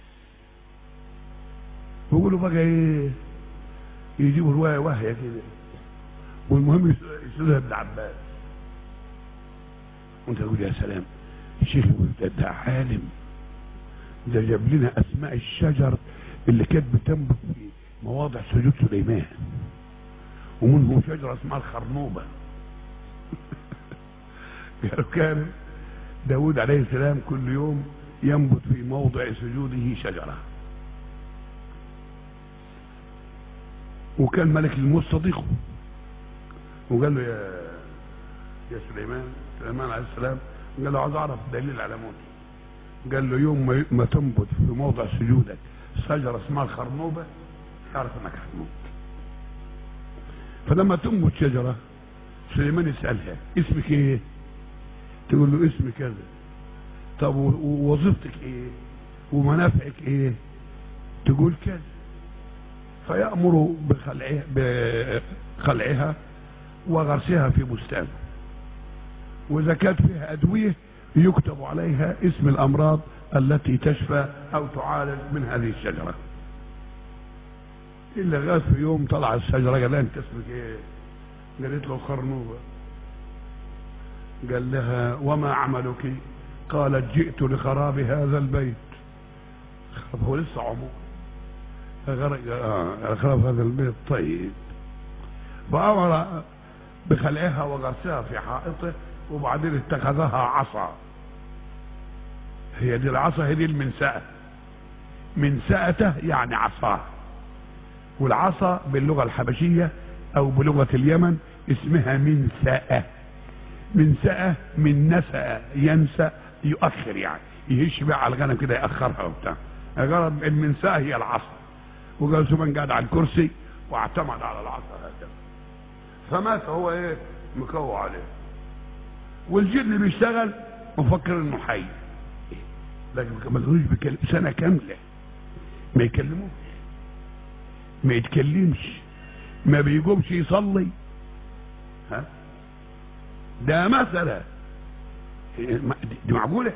ويقولوا بقى ايه يجيبوا روايه واهيه كده والمهم يسألها ابن عباس وانت تقول يا سلام الشيخ ده, ده عالم ده جاب لنا اسماء الشجر اللي كانت بتنبت في مواضع سجود سليمان ومنهم شجره اسمها الخرنوبه قالوا كان داود عليه السلام كل يوم ينبت في موضع سجوده شجره وكان ملك الموت صديقه وقال له يا يا سليمان سليمان عليه السلام قال له عايز اعرف دليل على موتي قال له يوم ما, ما تنبت في موضع سجودك شجره اسمها الخرنوبه اعرف انك هتموت فلما تنبت شجره سليمان يسالها اسمك ايه؟ تقول له اسمي كذا طب ووظيفتك ايه؟ ومنافعك ايه؟ تقول كذا فيأمر بخلعها, بخلعها وغرسها في بستانه وإذا كانت فيها أدوية يكتب عليها اسم الأمراض التي تشفى أو تعالج من هذه الشجرة إلا غاز في يوم طلع الشجرة قال لها أنت اسمك إيه؟ قالت له خرنوبة قال لها وما عملك قالت جئت لخراب هذا البيت خرب هو لسه عمر آه خراب هذا البيت طيب فأمر بخلعها وغرسها في حائطه وبعدين اتخذها عصا هي دي العصا هي دي المنسأة منسأته يعني عصاه والعصا باللغة الحبشية او بلغة اليمن اسمها منسأة منسأة من نسأ ينسى يؤخر يعني يهش بقى على الغنم كده يأخرها وبتاع غرض المنسأة هي العصا وقال زمان قاعد على الكرسي واعتمد على العصا هكذا فمات هو ايه مكوع عليه والجن بيشتغل مفكر انه حي لكن ما تقولوش بكلم سنة كاملة ما يكلموش ما يتكلمش ما بيقومش يصلي ها ده مثلا دي معقولة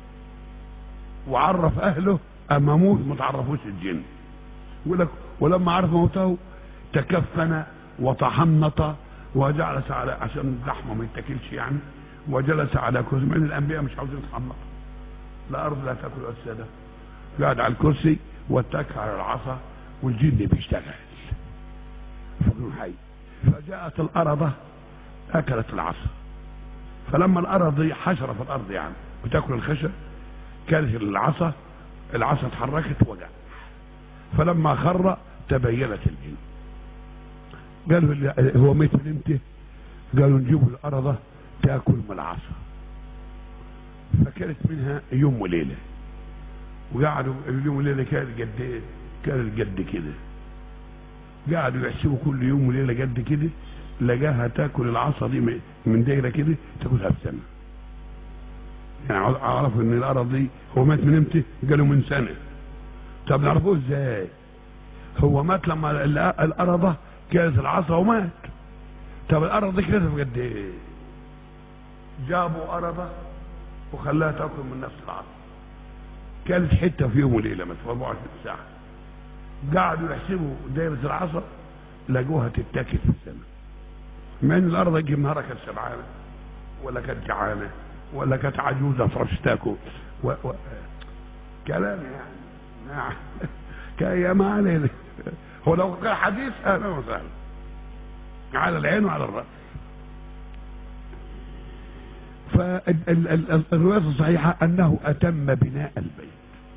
وعرف اهله اما موت ما تعرفوش الجن يقول لك ولما عرف موته تكفن وتحنط وجلس على عشان اللحمه ما يتاكلش يعني وجلس على كرسي من الانبياء مش عاوزين يتحنطوا الارض لا تاكل اجساده قاعد على الكرسي واتكى على العصا والجن بيشتغل فقل حي فجاءت الارضه اكلت العصا فلما الارض حشره في الارض يعني بتاكل الخشب كانت العصا العصا اتحركت وجع فلما خر تبينت الجن قالوا هو ميت من امتى قالوا نجيبوا الارضه تاكل من العصا فكانت منها يوم وليله وقعدوا اليوم وليله كانت قد ايه كانت قد كده قعدوا يحسبوا كل يوم وليله قد كده لقاها تاكل العصا دي من دايره كده تاكلها في سنه يعني عرفوا ان الارض دي هو مات من امتى قالوا من سنه طب نعرفوه ازاي هو مات لما الارضه كانت العصا ومات طب الارض دي كانت قد ايه جابوا ارضه وخلاها تاكل من نفس العصا كانت حته في يوم وليله مثلا 24 ساعه قعدوا يحسبوا دايره العصا لقوها تتاكل في السنه مع ان الارض يجي نهارها كانت شبعانه ولا كانت جعانه ولا كانت عجوزه فرش تاكل و... و... كلام يعني نعم يا ما علينا هو لو كان حديث اهلا وسهلا على العين وعلى الراس فالرواية الصحيحة أنه أتم بناء البيت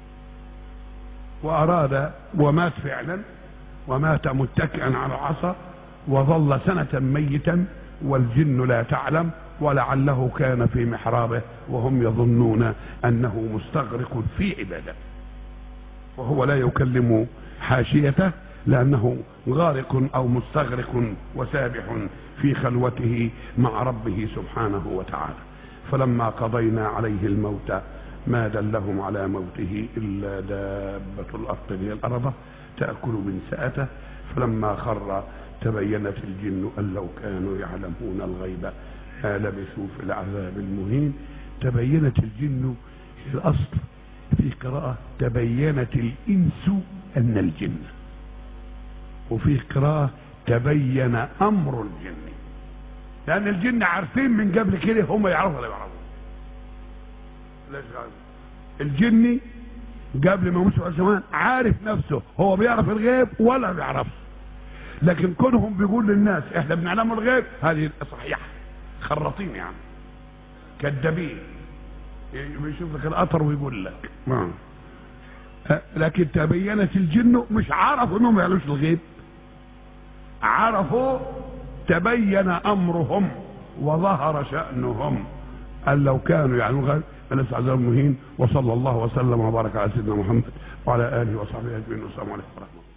وأراد ومات فعلا ومات متكئا على العصا وظل سنة ميتا والجن لا تعلم ولعله كان في محرابه وهم يظنون أنه مستغرق في عبادته وهو لا يكلم حاشيته لأنه غارق أو مستغرق وسابح في خلوته مع ربه سبحانه وتعالى فلما قضينا عليه الموت ما دلهم على موته إلا دابة الأرض هي الأرض تأكل من سأته فلما خر تبينت الجن أن لو كانوا يعلمون الغيب ما لبثوا في العذاب المهين تبينت الجن في الأصل في قراءة تبينت الإنس أن الجن وفي قراءة تبين أمر الجن لأن الجن عارفين من قبل كده هم يعرفوا ولا يعرفوا ليش الجني قبل ما يمشوا على الزمان عارف نفسه هو بيعرف الغيب ولا بيعرفه لكن كونهم بيقول للناس احنا بنعلم الغيب هذه صحيحه خراطين يعني كذابين بيشوف لك القطر ويقول لك ما. لكن تبينت الجن مش عرفوا انهم ما يعلموش الغيب عرفوا تبين امرهم وظهر شانهم قال لو كانوا يعلمون الغيب فليس عذاب مهين وصلى الله وسلم وبارك على سيدنا محمد وعلى اله وصحبه اجمعين والسلام عليكم ورحمه الله